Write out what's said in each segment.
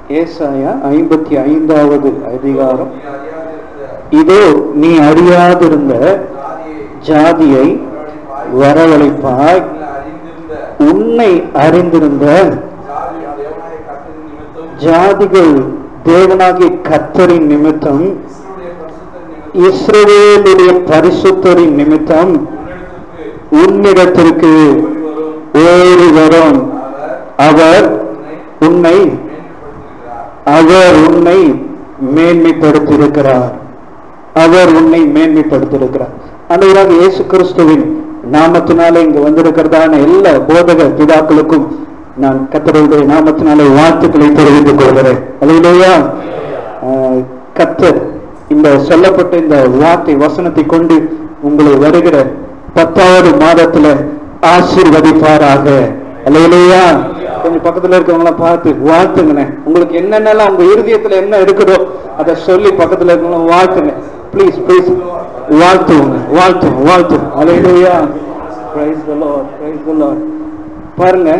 ஏசாயா ஐம்பத்தி ஐந்தாவது அதிகாரம் நீ அறியாதிருந்த இதோ நீ அறியாதிருந்த ஜாதியை ஜாதியை வரவழைப்பாய் உன்னை அறிந்திருந்த உன்னை அறிந்திருந்த ஜாதி தேவனாகிய கர்த்தரின் நிமித்தம் ஜாதிகள் தேவனாகிய கத்தரின் நிமித்தம் இஸ்ரவேலுடைய பரிசுத்தரின் நிமித்தம் இஸ்ரவேலுடைய பரிசுத்தரின் நிமித்தம் உன்னிடத்திற்கு ஓடி வரும் ஓடி வரும் அவர் அவர் உன்னை உன்னை மேன்மைப்படுத்துகிறார் அவர் உன்னை மேன்மைப்படுத்தியிருக்கிறார் அவர் உன்னை மேன்மைப்படுத்தியிருக்கிறார் அன்றைவராக இயேசு கிறிஸ்துவின் நாமத்தினாலே இங்கு வந்திருக்கிறதான எல்லா போதக பிதாக்களுக்கும் நான் கத்தருடைய நாமத்தினாலே வாழ்த்துக்களை தெரிவித்துக் கொள்கிறேன் அல்லையா கத்தர் இந்த சொல்லப்பட்ட இந்த வார்த்தை வசனத்தை கொண்டு உங்களை வருகிற பத்தாவது மாதத்துல ஆசீர்வதிப்பாராக அல்லையா கொஞ்சம் பக்கத்துல இருக்கவங்கள பார்த்து வாழ்த்துங்கண்ணே உங்களுக்கு என்னென்னலாம் உங்க இருதயத்துல என்ன இருக்குதோ அதை சொல்லி பக்கத்துல இருக்கவங்கள வாழ்த்துங்க ப்ளீஸ் ப்ளீஸ் வாழ்த்துவோங்க வாழ்த்துவோம் வாழ்த்துவோம் அல்லையா praise the lord praise the lord பாருங்க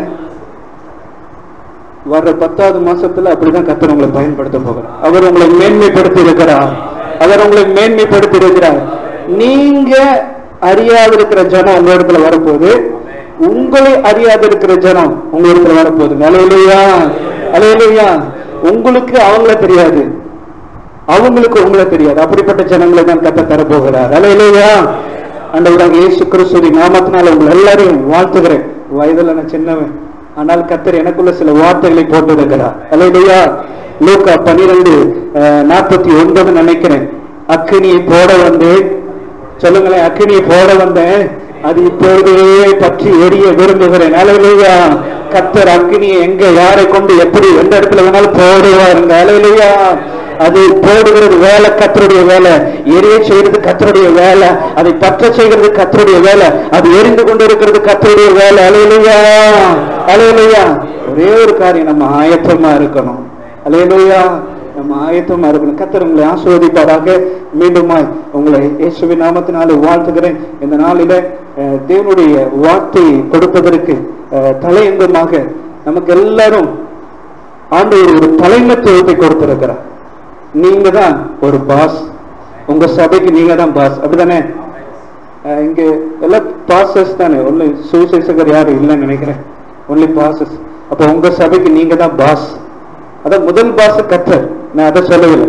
வர்ற பத்தாவது மாசத்துல அப்படிதான் கத்தர் உங்களை பயன்படுத்த போகிறார் அவர் உங்களை மேன்மைப்படுத்தி இருக்கிறார் அவர் உங்களை மேன்மைப்படுத்தி இருக்கிறார் நீங்க அறியாத இருக்கிற ஜனம் உங்க இடத்துல வரப்போகுது உங்களை அறியாத இருக்கிற ஜனம் உங்க இடத்துல வரப்போகுது அலையிலையா அலையிலையா உங்களுக்கு அவங்கள தெரியாது அவங்களுக்கு உங்களை தெரியாது அப்படிப்பட்ட ஜனங்களை தான் கத்த தரப்போகிறார் அலையிலையா அண்டவராக இயேசு கிறிஸ்துவின் நாமத்தினால உங்களை எல்லாரையும் வாழ்த்துகிறேன் வயதுல நான் சின்னவன் ஆனால் கத்தர் எனக்குள்ள சில வார்த்தைகளை போட்டிருக்கிறார் அலையிலையா லூக்கா பனிரெண்டு நாற்பத்தி ஒன்பது நினைக்கிறேன் அக்கினியை போட வந்து சொல்லுங்களேன் அக்கினியை போட வந்தேன் அது இப்பொழுதே பற்றி எரிய விரும்புகிறேன் அலையிலையா கத்தர் அக்கினியை எங்க யாரை கொண்டு எப்படி எந்த இடத்துல வேணாலும் போடுவாருங்க அலையிலையா அது போடுகிறது வேலை கத்தருடைய வேலை எரிய செய்யறது கத்தருடைய வேலை அதை பற்ற செய்கிறது கத்தருடைய வேலை அது எரிந்து கொண்டு இருக்கிறது கத்தருடைய வேலை அலையிலையா அலையிலையா ஒரே ஒரு காரியம் நம்ம ஆயத்தமா இருக்கணும் அலையிலையா நம்ம ஆயத்தமா இருக்கணும் கத்தர் உங்களை ஆசிர்வதிப்பாராக மீண்டுமாய் உங்களை இயேசுவின் நாமத்தினாலே வாழ்த்துகிறேன் இந்த நாளில அஹ், தேவனுடைய வார்த்தையை கொடுப்பதற்கு அஹ், தலையங்கமாக நமக்கு எல்லாரும் ஆண்டவர் ஒரு தலைமைத்துவத்தை கொடுத்திருக்கிறார் நீங்க தான் ஒரு பாஸ் உங்க சபைக்கு நீங்க தான் பாஸ் அப்படிதானே அஹ், இங்க எல்லாம் பாசஸ் தானே ஒன்லி சுவிசேஷகர் யாரும் இல்லைன்னு நினைக்கிறேன் ஒன்லி பாசஸ் அப்ப உங்க சபைக்கு நீங்க தான் பாஸ் அதான் முதல் பாஸ் கத்தர் நான் அதை சொல்லவில்லை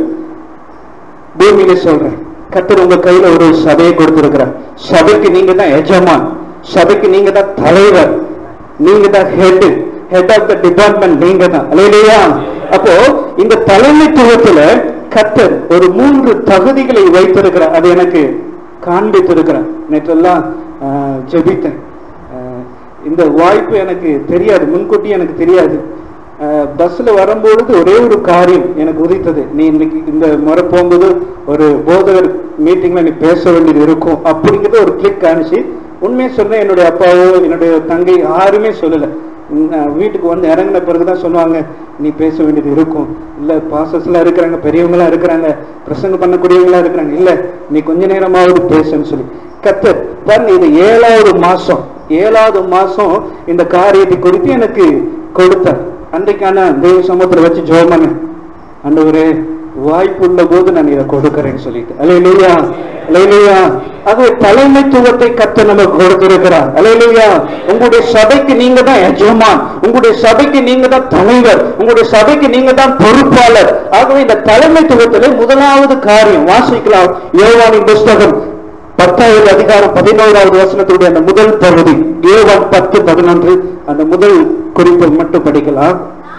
பூமியில சொல்றேன் கத்தர் உங்க கையில ஒரு சபையை கொடுத்திருக்கிறார் சபைக்கு நீங்க தான் எஜமான் சபைக்கு நீங்க தான் தலைவர் நீங்க தான் head head of the department நீங்க தான் இல்லையா அப்போ இந்த தலைமைத்துவத்துல கத்தர் ஒரு மூன்று தகுதிகளை வைத்திருக்கிறார் அது எனக்கு காண்பித்திருக்கிறார் நேற்றெல்லாம் ஆஹ், ஜெபித்தேன் ஆஹ், இந்த வாய்ப்பு எனக்கு தெரியாது முன்கூட்டி எனக்கு தெரியாது பஸ்ல வரும்பொழுது ஒரே ஒரு காரியம் எனக்கு உதித்தது நீ இன்னைக்கு இந்த முறை போகும்போது ஒரு போதகர் மீட்டிங்ல நீ பேச வேண்டியது இருக்கும் அப்படிங்கிறது ஒரு கிளிக் காணிச்சு உண்மையை சொன்னேன் என்னுடைய அப்பாவோ என்னுடைய தங்கை யாருமே சொல்லல உம், நான் வீட்டுக்கு வந்து இறங்கின பிறகுதான் சொல்லுவாங்க நீ பேச வேண்டியது இருக்கும் இல்ல பாசஸ்லாம் இருக்கிறாங்க பெரியவங்களா இருக்கிறாங்க பிரசங்கம் பண்ணக்கூடியவங்களா இருக்கிறாங்க இல்ல நீ கொஞ்ச நேரமாவது பேசுன்னு சொல்லி கத்தர் பாருங்க இது ஏழாவது மாசம் ஏழாவது மாசம் இந்த காரியத்தை குறித்து எனக்கு கொடுத்தார் அன்றைக்கான தேவ சமூகத்துல வச்சு ஜோம் பண்ணேன் ஆண்டவரே வாய்ப்புள்ள போது நான் இதை கொடுக்கிறேன்னு சொல்லிட்டு அலையிலையா அலையிலையா அது தலைமைத்துவத்தை கத்த நமக்கு கொடுத்திருக்கிறார் அலையிலையா உங்களுடைய சபைக்கு நீங்க தான் எஜமான் உங்களுடைய சபைக்கு நீங்க தான் தலைவர் உங்களுடைய சபைக்கு நீங்க தான் பொறுப்பாளர் ஆகவே இந்த தலைமைத்துவத்திலே முதலாவது காரியம் வாசிக்கலாம் யோவானின் புஸ்தகம் பத்தாவது அதிகாரம் பதினோராவது வசனத்துடைய அந்த முதல் பகுதி ஏவன் பத்து பதினொன்று அந்த முதல் குறிப்பை மட்டும் படிக்கலாம்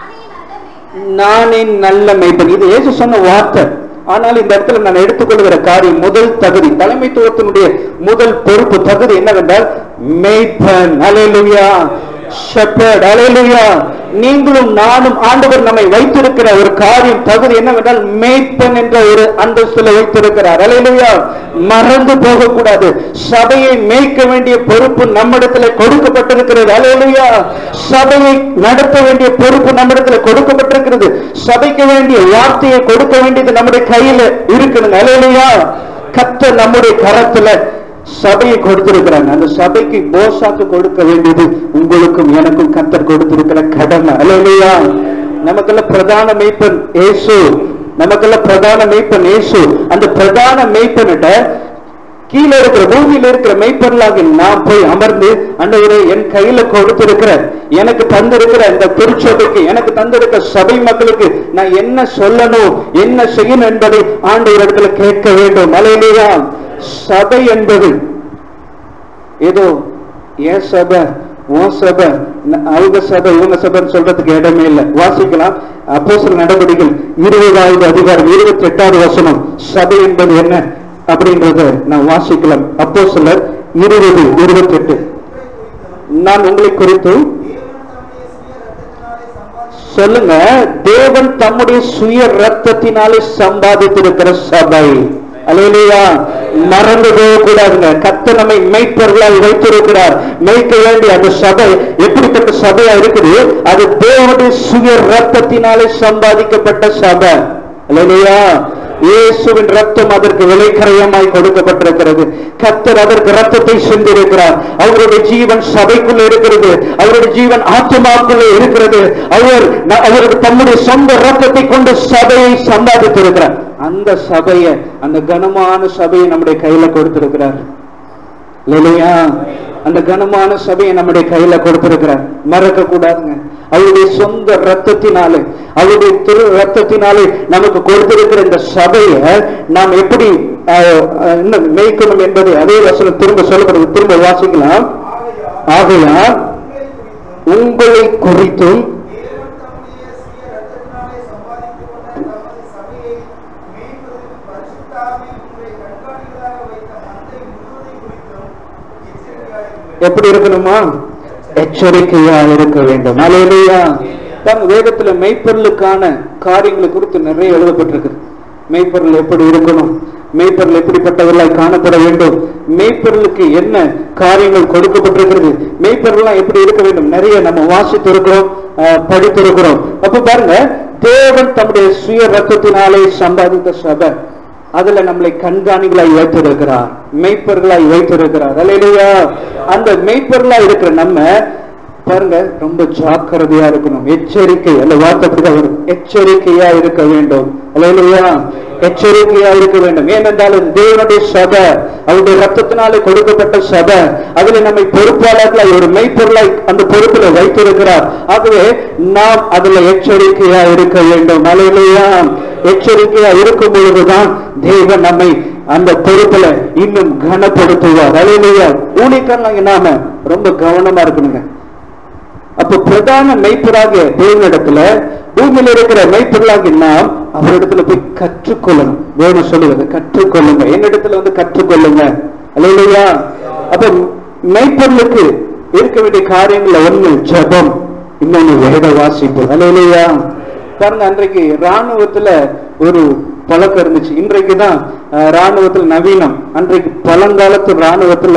நானே நல்ல மெய்ப்பன் இது ஏசு சொன்ன வார்த்தை ஆனால் இந்த இடத்துல நான் எடுத்துக்கொள்கிற காரியம் முதல் தகுதி தலைமைத்துவத்தினுடைய முதல் பொறுப்பு தகுதி என்னவென்றால் மெய்ப்பன் அலையலுயா ஷெப்பர்ட் அலையலுயா நீங்களும் நானும் ஆண்டவர் நம்மை வைத்திருக்கிற ஒரு காரியம் தகுதி என்னவென்றால் மேய்ப்பன் என்ற ஒரு அந்தஸ்துல வைத்திருக்கிறார் அலையிலுயா மறந்து போகக்கூடாது சபையை மேய்க்க வேண்டிய பொறுப்பு நம்மிடத்துல கொடுக்கப்பட்டிருக்கிறது அலையிலுயா சபையை நடத்த வேண்டிய பொறுப்பு நம்மிடத்துல கொடுக்கப்பட்டிருக்கிறது சபைக்கு வேண்டிய வார்த்தையை கொடுக்க வேண்டியது நம்முடைய கையில இருக்குதுங்க அலையிலுயா கத்த நம்முடைய கரத்துல சபையை கொடுத்திருக்கிறாங்க அந்த சபைக்கு போசாக்கு கொடுக்க வேண்டியது உங்களுக்கும் எனக்கும் கத்தர் கொடுத்திருக்கிற கடமை அல்லையா நமக்கெல்லாம் பிரதான மெய்ப்பன் இயேசு நமக்கெல்லாம் பிரதான மெய்ப்பன் இயேசு அந்த பிரதான மெய்ப்பன்கிட்ட கீழே இருக்கிற பூமியில இருக்கிற மெய்ப்பொருளாக நான் போய் அமர்ந்து அண்டவரே என் கையில கொடுத்திருக்கிற எனக்கு தந்திருக்கிற இந்த திருச்சபைக்கு எனக்கு தந்திருக்கிற சபை மக்களுக்கு நான் என்ன சொல்லணும் என்ன செய்யணும் என்பதை ஆண்டவர் இடத்துல கேட்க வேண்டும் அலையிலேயா சபை என்பது ஏதோ ஏன் சபை உன் சபை ந- அவங்க சபை இவங்க சபைன்னு சொல்றதுக்கு இடமே இல்லை வாசிக்கலாம் அப்போ சில நடவடிக்கைகள் இருபதாவது அதிகாரம் இருபத்தி எட்டாவது வசனம் சபை என்பது என்ன அப்படின்றத நான் வாசிக்கலாம் அப்போ சிலர் இருபது இருபத்தி எட்டு நான் உங்களை குறித்து சொல்லுங்க தேவன் தம்முடைய சுய ரத்தத்தினாலே சம்பாதித்திருக்கிற சபை அலையிலையா மறந்து போக கூடாதுங்க கத்த நம்மை மெய்ப்பொருளாய் வைத்திருக்கிறார் மேய்க்க வேண்டிய அந்த சபை எப்படிப்பட்ட சபையா இருக்குது அது தேவனுடைய சுய ரத்தத்தினாலே சம்பாதிக்கப்பட்ட சபை அலையிலையா இயேசுவின் ரத்தம் அதற்கு விலைக்கரையமாய் கொடுக்கப்பட்டிருக்கிறது கத்தர் அதற்கு ரத்தத்தை சிந்திருக்கிறார் அவருடைய ஜீவன் சபைக்குள்ள இருக்கிறது அவருடைய ஜீவன் ஆத்மாக்குள்ள இருக்கிறது அவர் ந- அவருக்கு தம்முடைய சொந்த ரத்தத்தை கொண்டு சபையை சம்பாதித்திருக்கிறார் அந்த சபையை அந்த கனமான சபையை நம்முடைய கையில கொடுத்திருக்கிறார் இல்லையா அந்த கனமான சபையை நம்முடைய கையில கொடுத்திருக்கிறார் மறக்க கூடாதுங்க அவருடைய சொந்த ரத்தத்தினாலே அவருடைய திரு ரத்தத்தினாலே நமக்கு கொடுத்திருக்கிற இந்த சபையை நாம் எப்படி அஹ், அஹ், இன்னும் மேய்க்கணும் என்பதை அதே வசனம் திரும்ப சொல்லப்படுது திரும்ப வாசிக்கலாம் ஆகையால் உங்களை குறித்தும் தேவன் தம்முடைய சுய இரத்தத்தினாலே சம்பாதித்துக் கொண்ட தமது சபையை மேய்ப்பதில் பரிசுத்தாவி உங்களை கண்காணிகளாக வைத்த மந்தை முழுவதை குறித்தும் எச்சரிக்கையாயிருங்கள். எப்படி இருக்கணுமா எச்சரிக்கையா இருக்க வேண்டும் அலையிலையா தாங்க வேதத்துல மெய்ப்பொருளுக்கான காரியங்களை குறித்து நிறைய எழுதப்பட்டிருக்கு மெய்ப்பொருள் எப்படி இருக்கணும் மெய்ப்பொருள் எப்படிப்பட்டவர்களாய் காணப்பட வேண்டும் மெய்ப்பொருளுக்கு என்ன காரியங்கள் கொடுக்கப்பட்டிருக்கிறது மெய்ப்பொருள்லாம் எப்படி இருக்க வேண்டும் நிறைய நம்ம வாசித்திருக்கிறோம் அஹ், படித்திருக்கிறோம் அப்ப பாருங்க தேவன் தம்முடைய சுய ரத்தத்தினாலே சம்பாதித்த சபை அதுல நம்மளை கண்காணிகளாய் வைத்திருக்கிறார் மெய்ப்பர்களாய் வைத்திருக்கிறார் அல்லையா அந்த மெய்ப்பர்களாய் இருக்கிற நம்ம பாருங்க ரொம்ப ஜாக்கிரதையா இருக்கணும் எச்சரிக்கை அந்த வார்த்தை அப்படிதான் வரும் எச்சரிக்கையா இருக்க வேண்டும் அல்லையா எச்சரிக்கையா இருக்க வேண்டும் ஏனென்றால் இது தேவனுடைய சபை அவருடைய ரத்தத்தினாலே கொடுக்கப்பட்ட சபை அதுல நம்மை பொறுப்பாளர்களாய் ஒரு மெய்ப்பொருளாய் அந்த பொறுப்புல வைத்திருக்கிறார் ஆகவே நாம் அதுல எச்சரிக்கையா இருக்க வேண்டும் அலையிலையா எச்சரிக்கையா இருக்கும் பொழுதுதான் தேவன் நம்மை அந்த பொறுப்புல இன்னும் கனப்படுத்துவார் அலையிலையா ஊழியக்காரங்க நாம ரொம்ப கவனமா இருக்கணுங்க அப்ப பிரதான மெய்ப்பராகிய தேவனிடத்துல பூமியில இருக்கிற மெய்ப்பொருளாகிய நாம் அவரிடத்துல போய் கற்றுக்கொள்ளணும் வேணும் சொல்லுவது கற்றுக்கொள்ளுங்க என்னிடத்துல வந்து கற்றுக்கொள்ளுங்க அல்லையா அப்ப மெய்ப்பொருளுக்கு இருக்க வேண்டிய காரியங்கள்ல ஒண்ணு ஜெபம் இன்னொன்னு வேத வாசிப்பு அல்லையா பாருங்க அன்றைக்கு ராணுவத்துல ஒரு பழக்கம் இருந்துச்சு இன்றைக்கு தான் அஹ், ராணுவத்துல நவீனம் அன்றைக்கு பழங்காலத்து ராணுவத்துல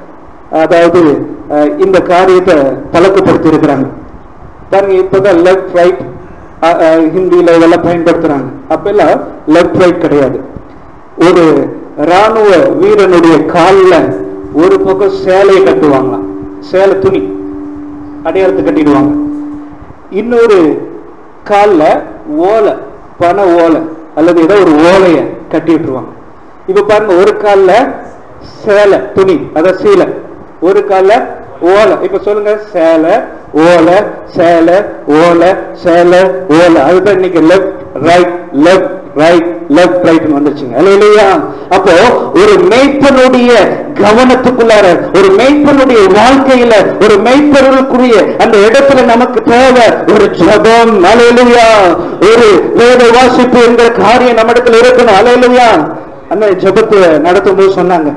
அதாவது அஹ், இந்த காரியத்தை பழக்கப்படுத்தி இருக்கிறாங்க பாருங்க இப்பதான் லெஃப்ட் ரைட் ஹிந்தியில இதெல்லாம் பயன்படுத்துறாங்க அப்பெல்லாம் லெஃப்ட் ரைட் கிடையாது ஒரு ராணுவ வீரனுடைய கால்ல ஒரு பக்கம் சேலையை கட்டுவாங்களாம் சேலை துணி அடையாளத்தை கட்டிடுவாங்க இன்னொரு கால்ல ஓலை பனை ஓலை அல்லது ஏதோ ஒரு ஓலைய கட்டி விட்டுருவாங்க இப்ப பாருங்க ஒரு கால்ல சேலை துணி அத சீலை ஒரு கால்ல ஓலை இப்ப சொல்லுங்க சேலை ஓலை சேலை ஓலை சேலை ஓலை அதுதான் இன்னைக்கு left right left right left right வந்துருச்சுங்க இல்லையா அப்போ ஒரு மெய்ப்பனுடைய கவனத்துக்குள்ளார ஒரு மெய்ப்பனுடைய வாழ்க்கையில ஒரு மெய்ப்பொருளுக்குரிய அந்த இடத்துல நமக்கு தேவை ஒரு ஜபம் அலையிலுயா ஒரு வேத வாசிப்பு என்கிற காரியம் நம்ம இடத்துல இருக்கணும் அலையிலுயா அந்த ஜபத்தை நடத்தும் போது சொன்னாங்க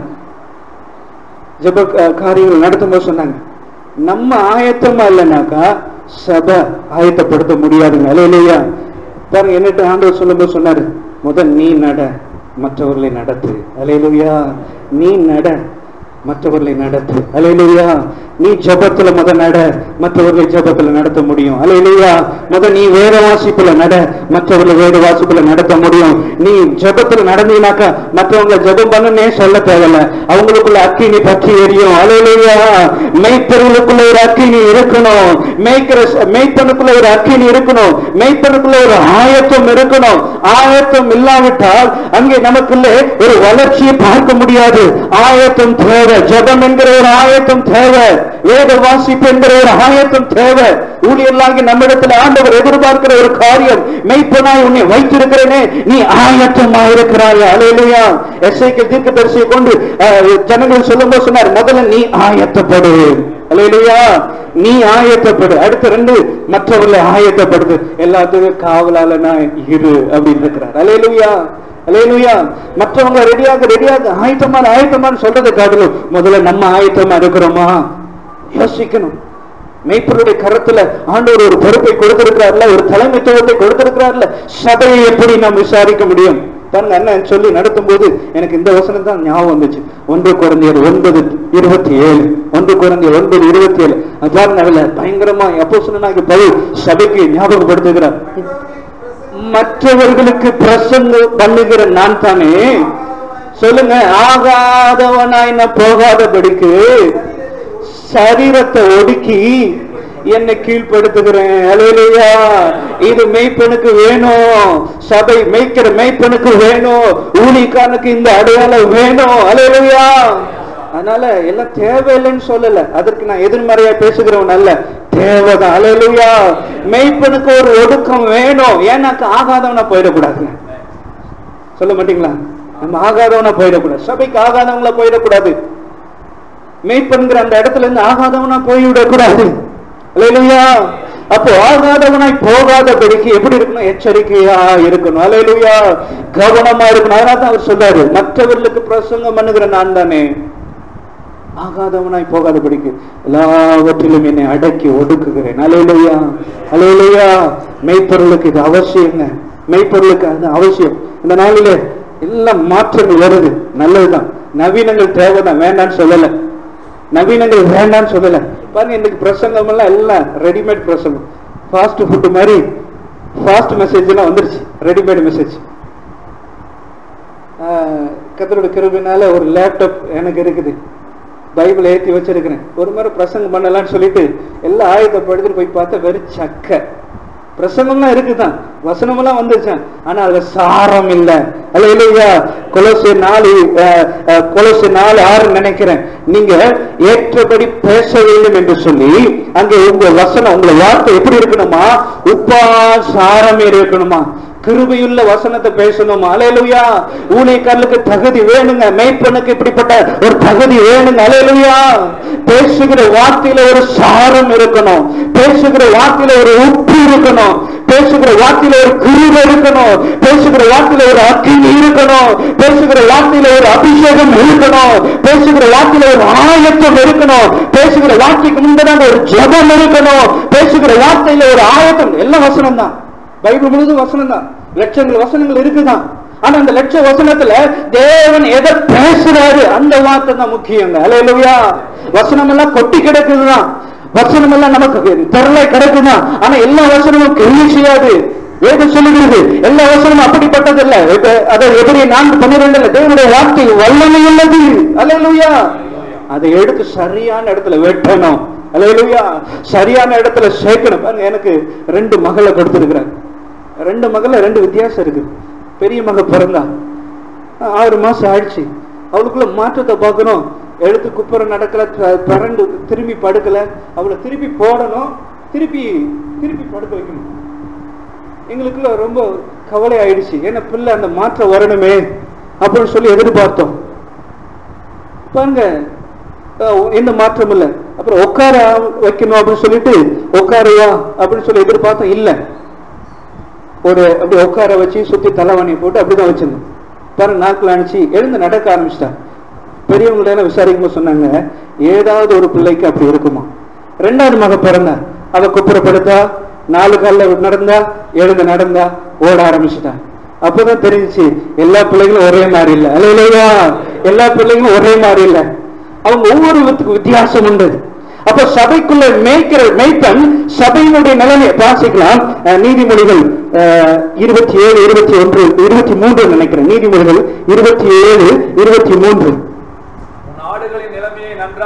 ஜப அஹ், காரியங்கள் நடத்தும் போது சொன்னாங்க நம்ம ஆயத்தமா இல்லைனாக்கா சபை ஆயத்தப்படுத்த முடியாதுங்க அலையிலையா பாருங்க என்னட்டு ஆண்டவர் சொல்லும்போது சொன்னாரு முதல் நீ நட மற்றவர்களை நடத்து அலையிலுயா நீ நட மற்றவர்களை நடத்து அலையிலுயா நீ ஜபத்துல முத நட மற்றவர்களை ஜபத்துல நடத்த முடியும் அலையிலுயா முத நீ வேத வாசிப்புல நட மற்றவர்களை வேத வாசிப்புல நடத்த முடியும் நீ ஜபத்துல நடந்தீனாக்கா மற்றவங்களை ஜபம் பண்ணுனே சொல்ல தேவையில்ல அவங்களுக்குள்ள அக்கினி பற்றி எரியும் அலையிலுயா மெய்ப்பொருளுக்குள்ள ஒரு அக்கினி இருக்க இருக்கணும் மேய்க்கிற மேய்ப்பனுக்குள்ள ஒரு அக்கினி இருக்கணும் மேய்ப்பனுக்குள்ள ஒரு ஆயத்தம் இருக்கணும் ஆயத்தம் இல்லாவிட்டால் அங்கே நமக்குள்ள ஒரு வளர்ச்சியை பார்க்க முடியாது ஆயத்தம் தேவை ஜெபம் என்கிற ஒரு ஆயத்தம் தேவை வேத வாசிப்பு என்கிற ஒரு ஆயத்தம் தேவை ஊழியர்களாகி நம்மிடத்தில் ஆண்டவர் எதிர்பார்க்கிற ஒரு காரியம் மெய்ப்பனாய் உன்னை வைத்திருக்கிறேனே நீ ஆயத்தமா இருக்கிறாய் அலையிலையா எஸ்ஐக்கு தீர்க்க தரிசியை கொண்டு அஹ், ஜனங்கள் சொல்லும்போது சொன்னார் முதல்ல நீ ஆயத்தப்படு அலையிலையா நீ ஆயத்தப்படு அடுத்த ரெண்டு மற்றவர்களை ஆயத்தப்படுது எல்லாத்துக்கும் காவலாளனா இரு அப்படின்னு இருக்கிறார் அலையிலுயா அலையிலுயா மற்றவங்க ரெடியாக ரெடியாக ஆயத்தமான ஆயத்தமான்னு சொல்றதை காட்டிலும் முதல்ல நம்ம ஆயத்தமா இருக்கிறோமா யோசிக்கணும் மெய்ப்பருடைய கரத்துல ஆண்டவர் ஒரு பொறுப்பை கொடுத்திருக்கிறார்ல ஒரு தலைமைத்துவத்தை கொடுத்திருக்கிறார்ல சபையை எப்படி நாம் விசாரிக்க முடியும் பாருங்க அண்ணன் சொல்லி நடத்தும் போது எனக்கு இந்த வசனம் தான் ஞாபகம் வந்துச்சு ஒன்று குழந்தையர் ஒன்பது இருபத்தி ஏழு ஒன்று குழந்தையர் ஒன்பது இருபத்தி ஏழு அது பாருங்க அதுல பயங்கரமா எப்போ சொன்னாங்க பவுல் சபைக்கு ஞாபகப்படுத்துகிறார் மற்றவர்களுக்கு பிரசங்கம் பண்ணுகிற நான் தானே சொல்லுங்க ஆகாதவனாய் நான் போகாதபடிக்கு சரீரத்தை ஒடுக்கி என்னை கீழ்ப்படுத்துகிறேன் அலையிலையா இது மெய்ப்பனுக்கு வேணும் சபை மேய்க்கிற மெய்ப்பனுக்கு வேணும் ஊழிக்கானுக்கு இந்த அடையாளம் வேணும் அலையிலையா அதனால எல்லாம் தேவையில்லைன்னு சொல்லல அதற்கு நான் எதிர்மறையா பேசுகிறவன் அல்ல தேவைதான் அலையிலையா மெய்ப்பனுக்கு ஒரு ஒடுக்கம் வேணும் ஏன்னாக்க ஆகாதவனா போயிடக்கூடாதுங்க சொல்ல மாட்டீங்களா நம்ம ஆகாதவனா போயிடக்கூடாது சபைக்கு ஆகாதவங்களா போயிடக்கூடாது மெய்ப்பெண்கிற அந்த இடத்துல இருந்து ஆகாதவனா போய்விடக்கூடாது அலையிலுயா அப்போ ஆகாதவனாய் போகாதபடிக்கு எப்படி இருக்கணும் எச்சரிக்கையா இருக்கணும் அலையிலுயா கவனமா இருக்கணும் அதனால தான் அவர் சொல்றாரு மற்றவர்களுக்கு பிரசங்கம் பண்ணுகிற நான் தானே ஆகாதவனாய் போகாதபடிக்கு எல்லாவற்றிலும் என்னை அடக்கி ஒடுக்குகிறேன் அலையிலையா அலையிலையா மெய்ப்பொருளுக்கு இது அவசியங்க மெய்ப்பொருளுக்கு அது அவசியம் இந்த நாளிலே எல்லாம் மாற்றங்கள் வருது நல்லதுதான் நவீனங்கள் தேவைதான் வேண்டாம்னு சொல்லல நவீனங்கள் வேண்டாம்னு சொல்லல பாருங்க இன்னைக்கு பிரசங்கம் எல்லாம் எல்லாம் ரெடிமேட் பிரசங்கம் ஃபாஸ்ட் ஃபுட் மாதிரி ஃபாஸ்ட் மெசேஜ் எல்லாம் வந்துருச்சு ரெடிமேட் மெசேஜ் கத்தரோட கிருபினால ஒரு லேப்டாப் எனக்கு இருக்குது பைபிள் ஏற்றி வச்சிருக்கிறேன் ஒரு முறை பிரசங்கம் பண்ணலாம்னு சொல்லிட்டு எல்லாம் ஆயுதப்படுத்திட்டு போய் பார்த்தா வெறும் சக்கை பிரசங்கம்லாம் இருக்குதான் வசனமெல்லாம் வந்துருச்சான் ஆனா அதுல சாரம் இல்ல அல்ல இல்லையா கொலசு நாலு அஹ், அஹ், கொலோசு நாலு ஆறு நினைக்கிறேன் நீங்க ஏற்றபடி பேச வேண்டும் என்று சொல்லி அங்க உங்க வசனம் உங்க வார்த்தை எப்படி இருக்கணுமா உப்பா சாரம் இருக்கணுமா கிருபையுள்ள வசனத்தை பேசணும் அலையலுயா ஊழியக்காரலுக்கு தகுதி வேணுங்க மெய்ப்பனுக்கு இப்படிப்பட்ட ஒரு தகுதி வேணுங்க அலையலுயா பேசுகிற வார்த்தையில ஒரு சாரம் இருக்கணும் பேசுகிற வார்த்தையில ஒரு உப்பு இருக்கணும் பேசுகிற வார்த்தையில ஒரு கிருபை இருக்கணும் பேசுகிற வார்த்தையில ஒரு அக்கினி இருக்கணும் பேசுகிற வார்த்தையில ஒரு அபிஷேகம் இருக்கணும் பேசுகிற வார்த்தையில ஒரு ஆயத்தம் இருக்கணும் பேசுகிற வார்த்தைக்கு முன்பதாக ஒரு ஜெபம் இருக்கணும் பேசுகிற வார்த்தையில ஒரு ஆயத்தம் எல்லாம் வசனம் தான் பைபிள் முழுதும் வசனம் தான் லட்சங்கள் வசனங்கள் இருக்குதான் ஆனா அந்த லட்ச வசனத்துல தேவன் எதை பேசுறாரு அந்த வார்த்தை தான் முக்கியங்க அலையலுயா வசனம் எல்லாம் கொட்டி கிடக்குதுதான் வசனம் எல்லாம் நமக்கு திரளை கிடக்குதான் ஆனா எல்லா வசனமும் கிரியை செய்யாது வேதம் சொல்லுகிறது எல்லா வசனமும் அப்படிப்பட்டதில்ல இப்ப- அதை எதிரே நான்கு பன்னிரெண்டுல தேவனுடைய வார்த்தை வல்லமை உள்ளது அலையலுயா அதை எடுத்து சரியான இடத்துல வெட்டணும் அலையலுயா சரியான இடத்துல சேர்க்கணும் பாருங்க எனக்கு ரெண்டு மகளை கொடுத்திருக்கிறாங்க ரெண்டு மகள ரெண்டு வித்தியாசம் இருக்கு பெரிய மக பிறந்தா ஆறு மாசம் ஆயிடுச்சு அவளுக்குள்ள மாற்றத்தை பார்க்கணும் எழுத்து குப்புற நடக்கல த- பிறண்டு திரும்பி படுக்கல அவளை திருப்பி போடணும் திருப்பி திருப்பி படுக்க வைக்கணும் எங்களுக்குள்ள ரொம்ப கவலை ஆயிடுச்சு ஏன்னா பிள்ளை அந்த மாற்றம் வரணுமே அப்படின்னு சொல்லி எதிர்பார்த்தோம் பாருங்க அஹ் எந்த மாற்றம் இல்லை அப்புறம் உட்கார வைக்கணும் அப்படின்னு சொல்லிட்டு உட்காருவா அப்படின்னு சொல்லி எதிர்பார்த்தோம் இல்லை ஒரு அப்படி உட்கார வச்சு சுத்தி தலைவணி போட்டு அப்படிதான் வச்சிருந்தோம் பாருங்க நாட்கள் அனுப்பிச்சு எழுந்து நடக்க ஆரம்பிச்சிட்டா பெரியவங்கள்ட்ட எல்லாம் விசாரிக்கும் போது சொன்னாங்க ஏதாவது ஒரு பிள்ளைக்கு அப்படி இருக்குமா ரெண்டாவது மக பிறந்தா அவ குப்புறப்படுத்தா நாலு காலில் நடந்தா எழுந்து நடந்தா ஓட ஆரம்பிச்சிட்டா அப்பதான் தெரிஞ்சுச்சு எல்லா பிள்ளைகளும் ஒரே மாதிரி இல்லை அல்ல இல்லையா எல்லா பிள்ளைங்களும் ஒரே மாதிரி இல்லை அவங்க ஒவ்வொருவத்துக்கு வித்தியாசம் உண்டு அப்ப சபைக்குள்ள மேய்க்கிற மேய்ப்பன் சபையினுடைய நிலைமையை வாசிக்கலாம் அஹ், நீதிமொழிகள் அஹ், இருபத்தி ஏழு இருபத்தி ஒன்று இருபத்தி மூன்று நினைக்கிறேன் நீதிமொழிகள் இருபத்தி ஏழு இருபத்தி மூன்று உன் ஆடுகளின் நிலைமையை நன்றாய்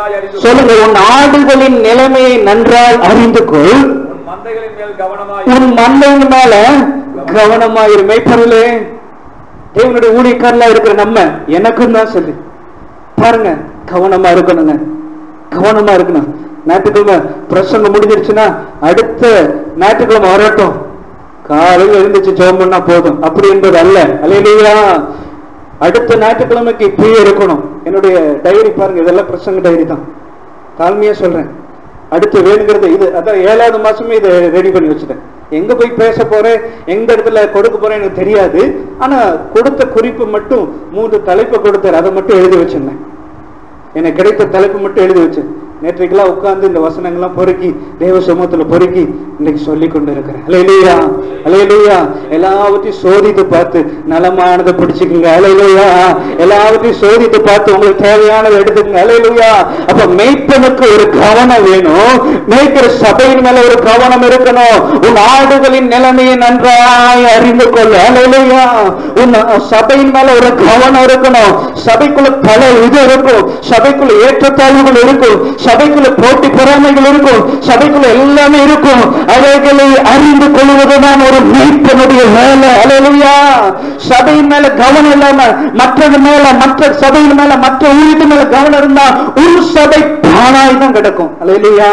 நன்றாய் அறிந்து கொள். சொல்லுங்க உன் ஆடுகளின் நிலைமையை நன்றாய் அறிந்து கொள் உன் மந்தைகளின் மேல் கவனமாய் உன் மந்தையின் மேல கவனமாயிரு மெய்ப்பொருளே தேவனுடைய ஊழியக்காரலா இருக்கிற நம்ம எனக்கும் தான் சொல்லு பாருங்க கவனமா இருக்கணுங்க கவனமா இருக்கணும் ஞாயிற்றுக்கிழமை பிரசங்கம் முடிஞ்சிருச்சுன்னா அடுத்த ஞாயிற்றுக்கிழமை வரட்டும் காலையில் எழுந்துச்சு ஜெபம் பண்ணா போதும் அப்படி என்பது அல்ல அல்லையா அடுத்த ஞாயிற்றுக்கிழமைக்கு இப்பயே இருக்கணும் என்னுடைய டைரி பாருங்க இதெல்லாம் பிரசங்க டைரி தான் தாழ்மையா சொல்றேன் அடுத்து வேணுங்கிறது இது அதான் ஏழாவது மாசமே இதை ரெடி பண்ணி வச்சுட்டேன் எங்க போய் பேச போறேன் எந்த இடத்துல கொடுக்க போறேன் எனக்கு தெரியாது ஆனா கொடுத்த குறிப்பு மட்டும் மூன்று தலைப்பை கொடுத்தாரு அதை மட்டும் எழுதி வச்சிருந்தேன் எனக்கு கிடைத்த தலைப்பு மட்டும் எழுதி வச்சேன் நேற்றைக்கெல்லாம் உட்கார்ந்து இந்த வசனங்கள்லாம் பொறுக்கி தேவ சமூகத்துல பொறுக்கி இன்னைக்கு சொல்லி கொண்டு இருக்கிறேன் அலையிலையா அலையிலையா எல்லாவற்றையும் சோதித்து பார்த்து நலமானதை பிடிச்சுக்குங்க அலையிலையா எல்லாவற்றையும் சோதித்து பார்த்து உங்களுக்கு தேவையானதை எடுத்துக்கங்க அலையிலையா அப்ப மெய்ப்பனுக்கு ஒரு கவனம் வேணும் மேய்க்கிற சபையின் மேல ஒரு கவனம் இருக்கணும் உன் ஆடுகளின் நிலைமையை நன்றாய் அறிந்து கொள்ள அலையிலையா உன் சபையின் மேல ஒரு கவனம் இருக்கணும் சபைக்குள்ள பல இது இருக்கும் சபைக்குள்ள ஏற்றத்தாழ்வுகள் இருக்கும் சபைக்குள்ள போட்டி பொறாமைகள் இருக்கும் சபைக்குள்ள எல்லாமே இருக்கும் அவைகளை அறிந்து கொள்வதுதான் ஒரு மீட்பனுடைய வேலை அலையிலையா சபையின் மேல கவனம் இல்லாம மற்றது மேல மற்ற சபையின் மேல மற்ற ஊழியத்து மேல கவனம் இருந்தா ஒரு சபை தானாய் தான் கிடக்கும் அலையிலையா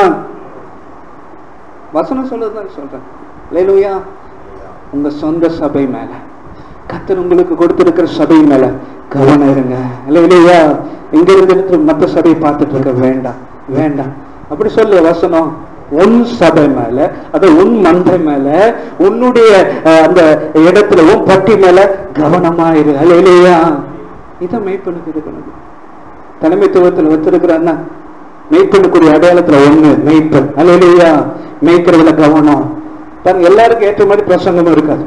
வசனம் சொல்றதுதான் சொல்றேன் அலையிலையா உங்க சொந்த சபை மேல கத்தர் உங்களுக்கு கொடுத்திருக்கிற சபை மேல கவனம் இருங்க இல்லையா இங்க இருந்து மற்ற சபையை பார்த்துட்டு இருக்க வேண்டாம் வேண்டாம் அப்படி சொல்லு வசனம் உன் சபை மேல அது உன் மந்தை மேல உன்னுடைய அஹ், அந்த இடத்துல உன் பட்டி மேல கவனமாயிரு இல்லையா இதை மெய்ப்பனுக்கு இருக்கணும் தலைமைத்துவத்தில் வச்சிருக்கிற அண்ணா மெய்ப்பனுக்குரிய அடையாளத்துல ஒண்ணு மெய்ப்பன் அல்லையா மேய்க்கிறதுல கவனம் பாருங்க எல்லாருக்கும் ஏற்ற மாதிரி பிரசங்கமும் இருக்காது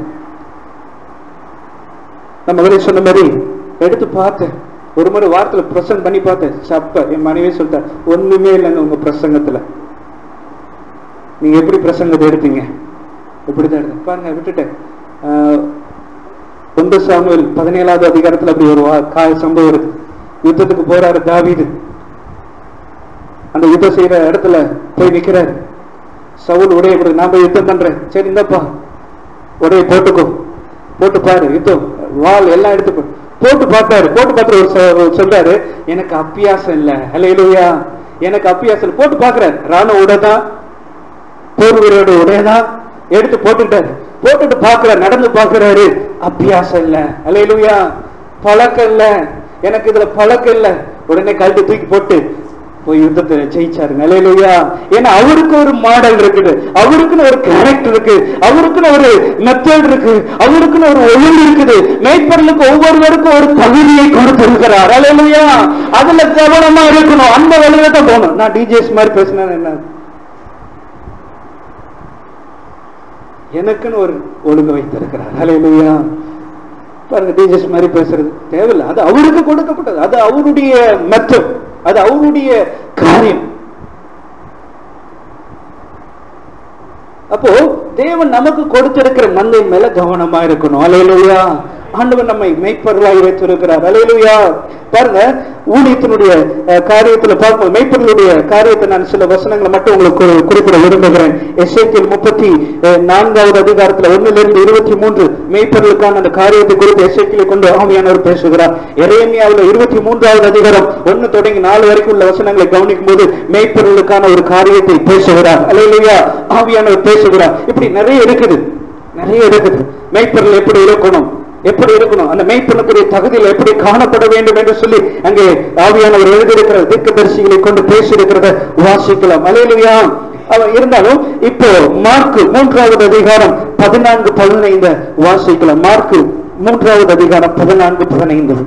நம்ம வெளியே சொன்ன மாதிரி எடுத்து பார்த்தேன் ஒரு முறை வாரத்துல பிரசங்கம் பண்ணி பார்த்தேன் சப்ப என் மனைவி சொல்லிட்டா ஒண்ணுமே இல்லைங்க உங்க பிரசங்கத்துல நீங்க எப்படி பிரசங்கத்தை எடுத்தீங்க எப்படிதான் எடுத்தேன் பாருங்க விட்டுட்டேன் ஆஹ், ஒன்று சாமுவேல் பதினேழாவது அதிகாரத்துல அப்படி ஒரு வா- கா- சம்பவம் இருக்கு யுத்தத்துக்கு போறாரு தாவீது அந்த யுத்தம் செய்யற இடத்துல போய் நிக்கிறாரு சவுல் உடைய கொடுத்து நான் போய் யுத்தம் பண்றேன் சரி இந்தப்பா உடைய போட்டுக்கோ போட்டு பாரு யுத்தம் வாள் எல்லாம் எடுத்து போ- போட்டு பார்த்தாரு போட்டு பார்த்து ஒரு சொ- ஒரு சொல்றாரு எனக்கு அப்பியாசம் இல்ல ஹalleluya எனக்கு அப்பியாசம் இல்ல. போட்டு பாக்குறாரு ராணுவ உடைதான் போர் வீரோட உடையதான் எடுத்து போட்டுட்டாரு போட்டுட்டு பாக்குறாரு நடந்து பாக்குறாரு அப்பியாசம் இல்ல ஹalleluya பழக்கம் இல்ல எனக்கு இதுல பழக்கம் இல்ல உடனே கழட்டி தூக்கி போட்டு போய் யுத்தத்தை ஜெயிச்சாருங்க அலையிலுயா ஏன்னா அவருக்கு ஒரு மாடல் இருக்குது அவருக்குன்னு ஒரு கேரக்டர் இருக்கு அவருக்குன்னு ஒரு மெத்தட் இருக்கு அவருக்குன்னு ஒரு ஒழுங்கு இருக்குது மேய்ப்பர்களுக்கு ஒவ்வொருவருக்கும் ஒரு தகுதியை கொடுத்திருக்கிறார் அலையிலுயா அதுல கவனமா இருக்கணும் அந்த வழியில தான் போகணும் நான் டிஜேஸ் மாதிரி பேசினேன் என்ன எனக்குன்னு ஒரு ஒழுங்கு வைத்திருக்கிறார் அலையிலுயா பாருங்க டிஜிஎஸ் மாதிரி பேசுறது தேவையில்லை அது அவருக்கு கொடுக்கப்பட்டது அது அவருடைய மெத்தட் அது அவருடைய காரியம் அப்போ தேவன் நமக்கு கொடுத்திருக்கிற மந்தை மேல கவனமா இருக்கணும் அலையிலுயா ஆண்டவன் நம்மை மெய்ப்பொருளாய் வைத்திருக்கிறார் அலையிலுயா பாருங்க ஊழியத்தினுடைய அஹ், காரியத்துல பார்ப்போம் மெய்ப்பொருளுடைய காரியத்தை நான் சில வசனங்களை மட்டும் உங்களுக்கு குறி- குறிப்பிட விரும்புகிறேன் எஸ்ஐக்கில் முப்பத்தி அஹ், நான்காவது அதிகாரத்துல ஒண்ணுல இருந்து இருபத்தி மூன்று மெய்ப்பொருளுக்கான அந்த காரியத்தை குறித்து எஸ்ஐக்கிலை கொண்டு ஆவியானவர் பேசுகிறார் எரேமியாவுல இருபத்தி மூன்றாவது அதிகாரம் ஒண்ணு தொடங்கி நாலு வரைக்கும் உள்ள வசனங்களை கவனிக்கும் போது மெய்ப்பொருளுக்கான ஒரு காரியத்தை பேசுகிறார் அலையிலுயா ஆவியானவர் பேசுகிறார் இப்படி நிறைய இருக்குது நிறைய இருக்குது மெய்ப்பொருள் எப்படி இருக்கணும் எப்படி இருக்கணும் அந்த மெய்ப்பனுக்குரிய தகுதியில் எப்படி காணப்பட வேண்டும் என்று சொல்லி அங்கே ஆவியானவர் எழுதியிருக்கிற தீர்க்கதரிசிகளை கொண்டு பேசியிருக்கிறத வாசிக்கலாம் அலையிலுயா அவன் இருந்தாலும் இப்போ மார்க்கு மூன்றாவது அதிகாரம் பதினான்கு பதினைந்து வாசிக்கலாம் மார்க்கு மூன்றாவது அதிகாரம் பதினான்கு பதினைந்து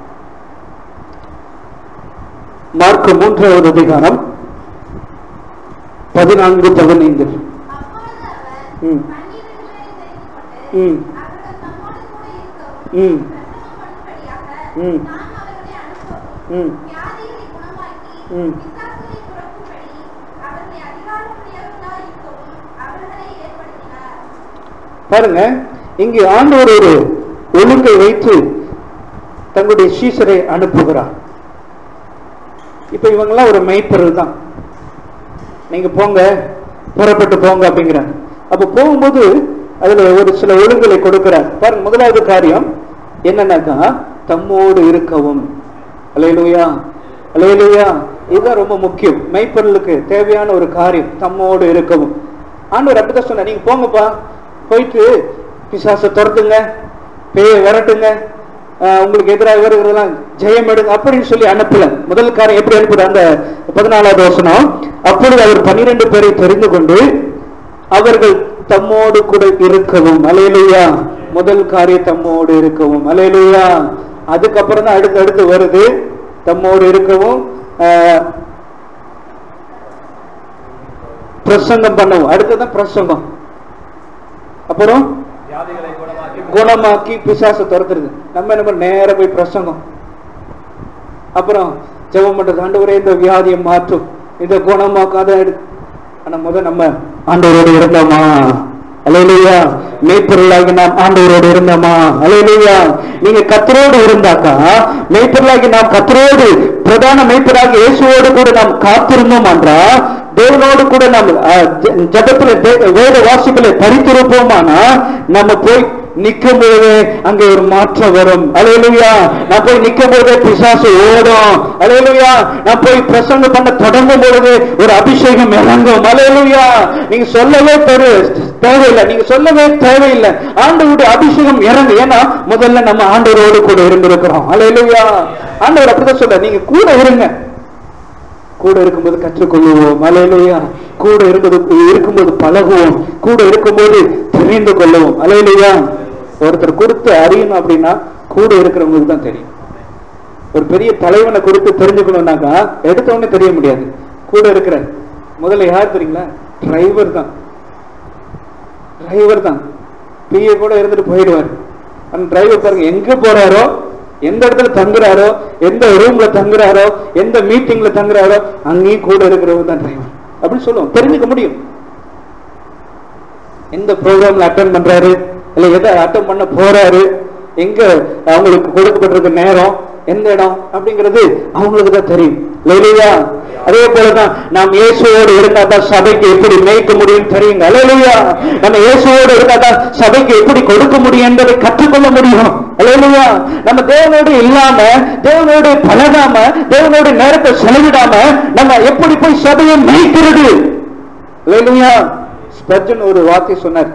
மார்க்கு மூன்றாவது அதிகாரம் பதினான்கு பதினைந்து அப்பொழுது அவர் ம். பன்னிரண்டு பேரை தெரிந்து கொண்டு, ம். அவர்கள் தம்மோடு கூட இருக்கவும், ம். பிரசங்கம் பண்ணும்படியாக ம். நாம் அவர்களை அனுப்பவும், ம். வியாதிகளை குணமாக்கி, ம். பிசாசுகளை துரத்தும்படி அவர்களை அதிகாரமுடையவர்களாய் இருக்கவும் அவர்களை ஏற்படுத்தினார். பாருங்க இங்கு ஆண்டவர் ஒரு ஒழுங்கை வைத்து தங்களுடைய சீசரை அனுப்புகிறார் இப்ப இவங்கெல்லாம் ஒரு மெய்ப்பொருள் தான் நீங்க போங்க புறப்பட்டு போங்க அப்படிங்கிறார் அப்ப போகும்போது அதுல ஒரு சில ஒழுங்குகளை கொடுக்கிறார் பாருங்க முதலாவது காரியம் என்னன்னாக்கா தம்மோடு இருக்கவும் அலையலுயா அலையலுயா இதுதான் ரொம்ப முக்கியம் மெய்ப்பொருளுக்கு தேவையான ஒரு காரியம் தம்மோடு இருக்கவும் ஆண்டவர் அப்படிதான் சொன்னார் நீங்க போங்கப்பா போயிட்டு பிசாசை துரத்துங்க பேயை விரட்டுங்க ஆஹ் உங்களுக்கு எதிராக வருகிறதெல்லாம் ஜெயம் எடுங்க அப்படின்னு சொல்லி அனுப்பல முதல் காரியம் எப்படி அனுப்புற அந்த பதினாலாவது வசனம் அப்பொழுது அவர் பன்னிரண்டு பேரை தெரிந்து கொண்டு அவர்கள் தம்மோடு கூட இருக்கவும் அலையலுயா முதல் காரியம் தம்மோடு இருக்கவும் அலையலுயா அதுக்கப்புறம் தான் அடுத்து அடுத்து வருது தம்மோடு இருக்கவும் ஆஹ், பிரசங்கம் பண்ணவும் அடுத்ததான் பிரசங்கம் அப்புறம் வியாதிகளை குணமாக்கி குணமாக்கி பிசாசை துரத்துறது நம்ம என்ன பண்ண நேர போய் பிரசங்கம் அப்புறம் ஜெபம் பண்றது ஆண்டவரே இந்த வியாதியை மாற்றும் இந்த குணமாக்காத எடு ஆனா முத நம்ம ஆண்டவரோடு இருந்தோமா அலையிலையா மெய்ப்பொருளாகி நாம் ஆண்டவரோடு இருந்தோமா அலையிலையா நீங்க கத்தரோடு இருந்தாக்கா மெய்ப்பொருளாகி நாம் கத்தரோடு பிரதான மெய்ப்பொருளாகி இயேசுவோடு கூட நாம் காத்திருந்தோம் என்றா தேவனோடு கூட நாம் அஹ், ஜ- ஜெபத்துல தே- வேத வாசிகளை படித்திருப்போமானா நம்ம போய் நிக்கும் பொழுது அங்கே ஒரு மாற்றம் வரும் அலையலுயா நான் போய் நிக்கும் பொழுது பிசாசு ஓடும் அலையலுயா நான் போய் பிரசங்கம் பண்ண தொடங்கும் பொழுது ஒரு அபிஷேகம் இறங்கும் அலையலுயா நீங்க சொல்லவே பெரு தேவையில்லை நீங்க சொல்லவே தேவையில்லை ஆண்டவருடைய அபிஷேகம் இறங்கு ஏன்னா முதல்ல நம்ம ஆண்டவரோடு கூட இருந்திருக்கிறோம் அலையலுயா ஆண்டவர் அப்படிதான் சொல்ற நீங்க கூட இருங்க கூட இருக்கும்போது கற்றுக்கொள்ளுவோம் அலையிலையா கூட இருப்பது இருக்கும்போது பழகுவோம் கூட இருக்கும்போது தெரிந்து கொள்ளுவோம் அலையிலையா ஒருத்தர் கொடுத்து அறியணும் அப்படின்னா கூட இருக்கிறவங்களுக்கு தான் தெரியும் ஒரு பெரிய தலைவனை கொடுத்து தெரிஞ்சுக்கணும்னாக்கா எடுத்த உடனே தெரிய முடியாது கூட இருக்கிற முதல்ல யார் தெரியுங்களா டிரைவர் தான் டிரைவர் தான் பிஏ கூட இருந்துட்டு போயிடுவார் அந்த டிரைவர் பாருங்க எங்க போறாரோ எந்த இடத்துல தங்குறாரோ எந்த ரூம்ல தங்குறாரோ எந்த மீட்டிங்ல தங்குறாரோ அங்கேயும் கூட இருக்கிறவர் தான் டிரைவர் அப்படின்னு சொல்லுவோம் தெரிஞ்சுக்க முடியும் எந்த ப்ரோக்ராம்ல அட்டன் பண்றாரு இல்ல எதை அட்டன் பண்ண போறாரு எங்க அவங்களுக்கு கொடுக்கப்பட்டிருக்க நேரம் எந்த இடம் அப்படிங்கிறது அவங்களுக்கு தான் தெரியும் இல்லையா அதே போலதான் நாம் இயேசுவோடு இருந்தா தான் சபைக்கு எப்படி மேய்க்க முடியும் தெரியுங்க அலையிலையா நம்ம இயேசுவோடு இருந்தா தான் சபைக்கு எப்படி கொடுக்க முடியும் என்பதை கற்றுக்கொள்ள முடியும் அலையிலையா நம்ம தேவனோடு இல்லாம தேவனோடு பழகாம தேவனோடு நேரத்தை செலவிடாம நம்ம எப்படி போய் சபையை மேய்க்கிறது இல்லையா ஸ்பர்ஜன் ஒரு வார்த்தை சொன்னார்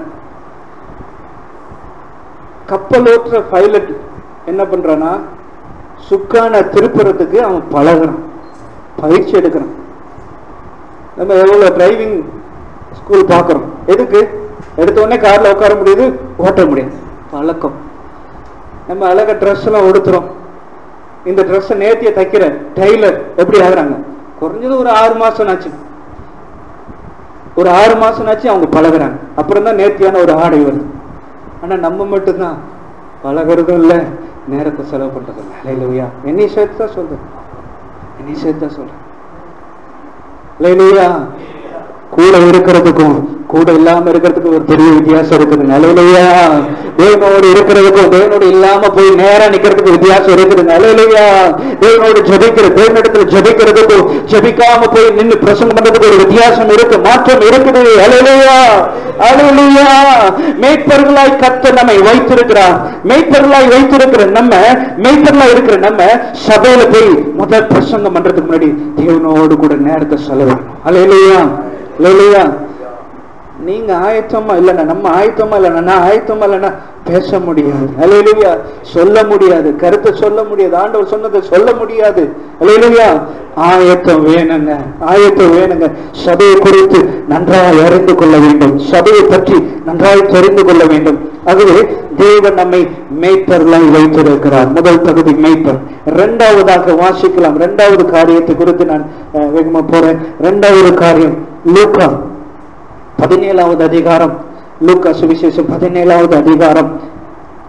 கப்பலோட்டுற பைலட் என்ன பண்றானா சுக்கான திருப்புறத்துக்கு அவன் பழகுறான் பயிற்சி எடுக்கிறான் நம்ம எவ்வளவு டிரைவிங் ஸ்கூல் பார்க்கறோம் எதுக்கு எடுத்த உடனே கார்ல உட்கார முடியுது ஓட்ட முடியாது பழக்கம் நம்ம அழகா ட்ரெஸ் எல்லாம் உடுத்துறோம் இந்த ட்ரெஸ் நேத்திய தைக்கிற டெய்லர் எப்படி ஆகுறாங்க குறைஞ்சது ஒரு ஆறு மாசம் ஆச்சு ஒரு ஆறு மாசம் ஆச்சு அவங்க பழகுறாங்க அப்புறம் தான் நேர்த்தியான ஒரு ஆடை வருது ஆனா நம்ம மட்டும்தான் பழகுறதும் இல்ல நேரத்தை செலவு பண்றதும் இல்லை இல்லையா என்னை சேர்த்து தான் சொல்றேன் என்னை சேர்த்து தான் சொல்றேன் இல்லையா கூட இருக்கிறதுக்கும் கூட இல்லாம இருக்கிறதுக்கும் ஒரு பெரிய வித்தியாசம் இருக்குது நிலையிலையா தேவனோடு இருக்கிறதுக்கும் தேவனோடு இல்லாம போய் நேரா நிக்கிறதுக்கு வித்தியாசம் இருக்குது நிலையிலையா தேவனோடு ஜபிக்கிற தேவனிடத்துல ஜபிக்கிறதுக்கும் ஜபிக்காம போய் நின்னு பிரசங்கம் பண்றதுக்கு ஒரு வித்தியாசம் இருக்கு மாற்றம் இருக்குது அலையிலையா அலையிலையா மேய்ப்பர்களாய் கத்த நம்மை வைத்திருக்கிறார் மேய்ப்பர்களாய் வைத்திருக்கிற நம்ம மேய்ப்பர்களாய் இருக்கிற நம்ம சபையில போய் முதல் பிரசங்கம் பண்றதுக்கு முன்னாடி தேவனோடு கூட நேரத்தை செலவிடணும் அலையிலையா அலையிலையா நீங்க ஆயத்தமா இல்லைன்னா நம்ம ஆயத்தமா இல்லைன்னா நான் ஆயத்தமா இல்லைன்னா பேச முடியாது அலையிலுயா சொல்ல முடியாது கருத்தை சொல்ல முடியாது ஆண்டவர் சொன்னதை சொல்ல முடியாது அலையிலுயா ஆயத்தம் வேணுங்க ஆயத்தம் வேணுங்க சபையை குறித்து நன்றாய் அறிந்து கொள்ள வேண்டும் சபையை பற்றி நன்றாய் தெரிந்து கொள்ள வேண்டும் ஆகவே தேவன் நம்மை மேய்ப்பர்களாய் வைத்திருக்கிறார் முதல் தகுதி மேய்ப்பர் இரண்டாவதாக வாசிக்கலாம் இரண்டாவது காரியத்தை குறித்து நான் அஹ், வேகமா போறேன் இரண்டாவது காரியம் லூக்கா பதினேழாவது அதிகாரம் லூக்கா சுவிசேஷம் பதினேழாவது அதிகாரம்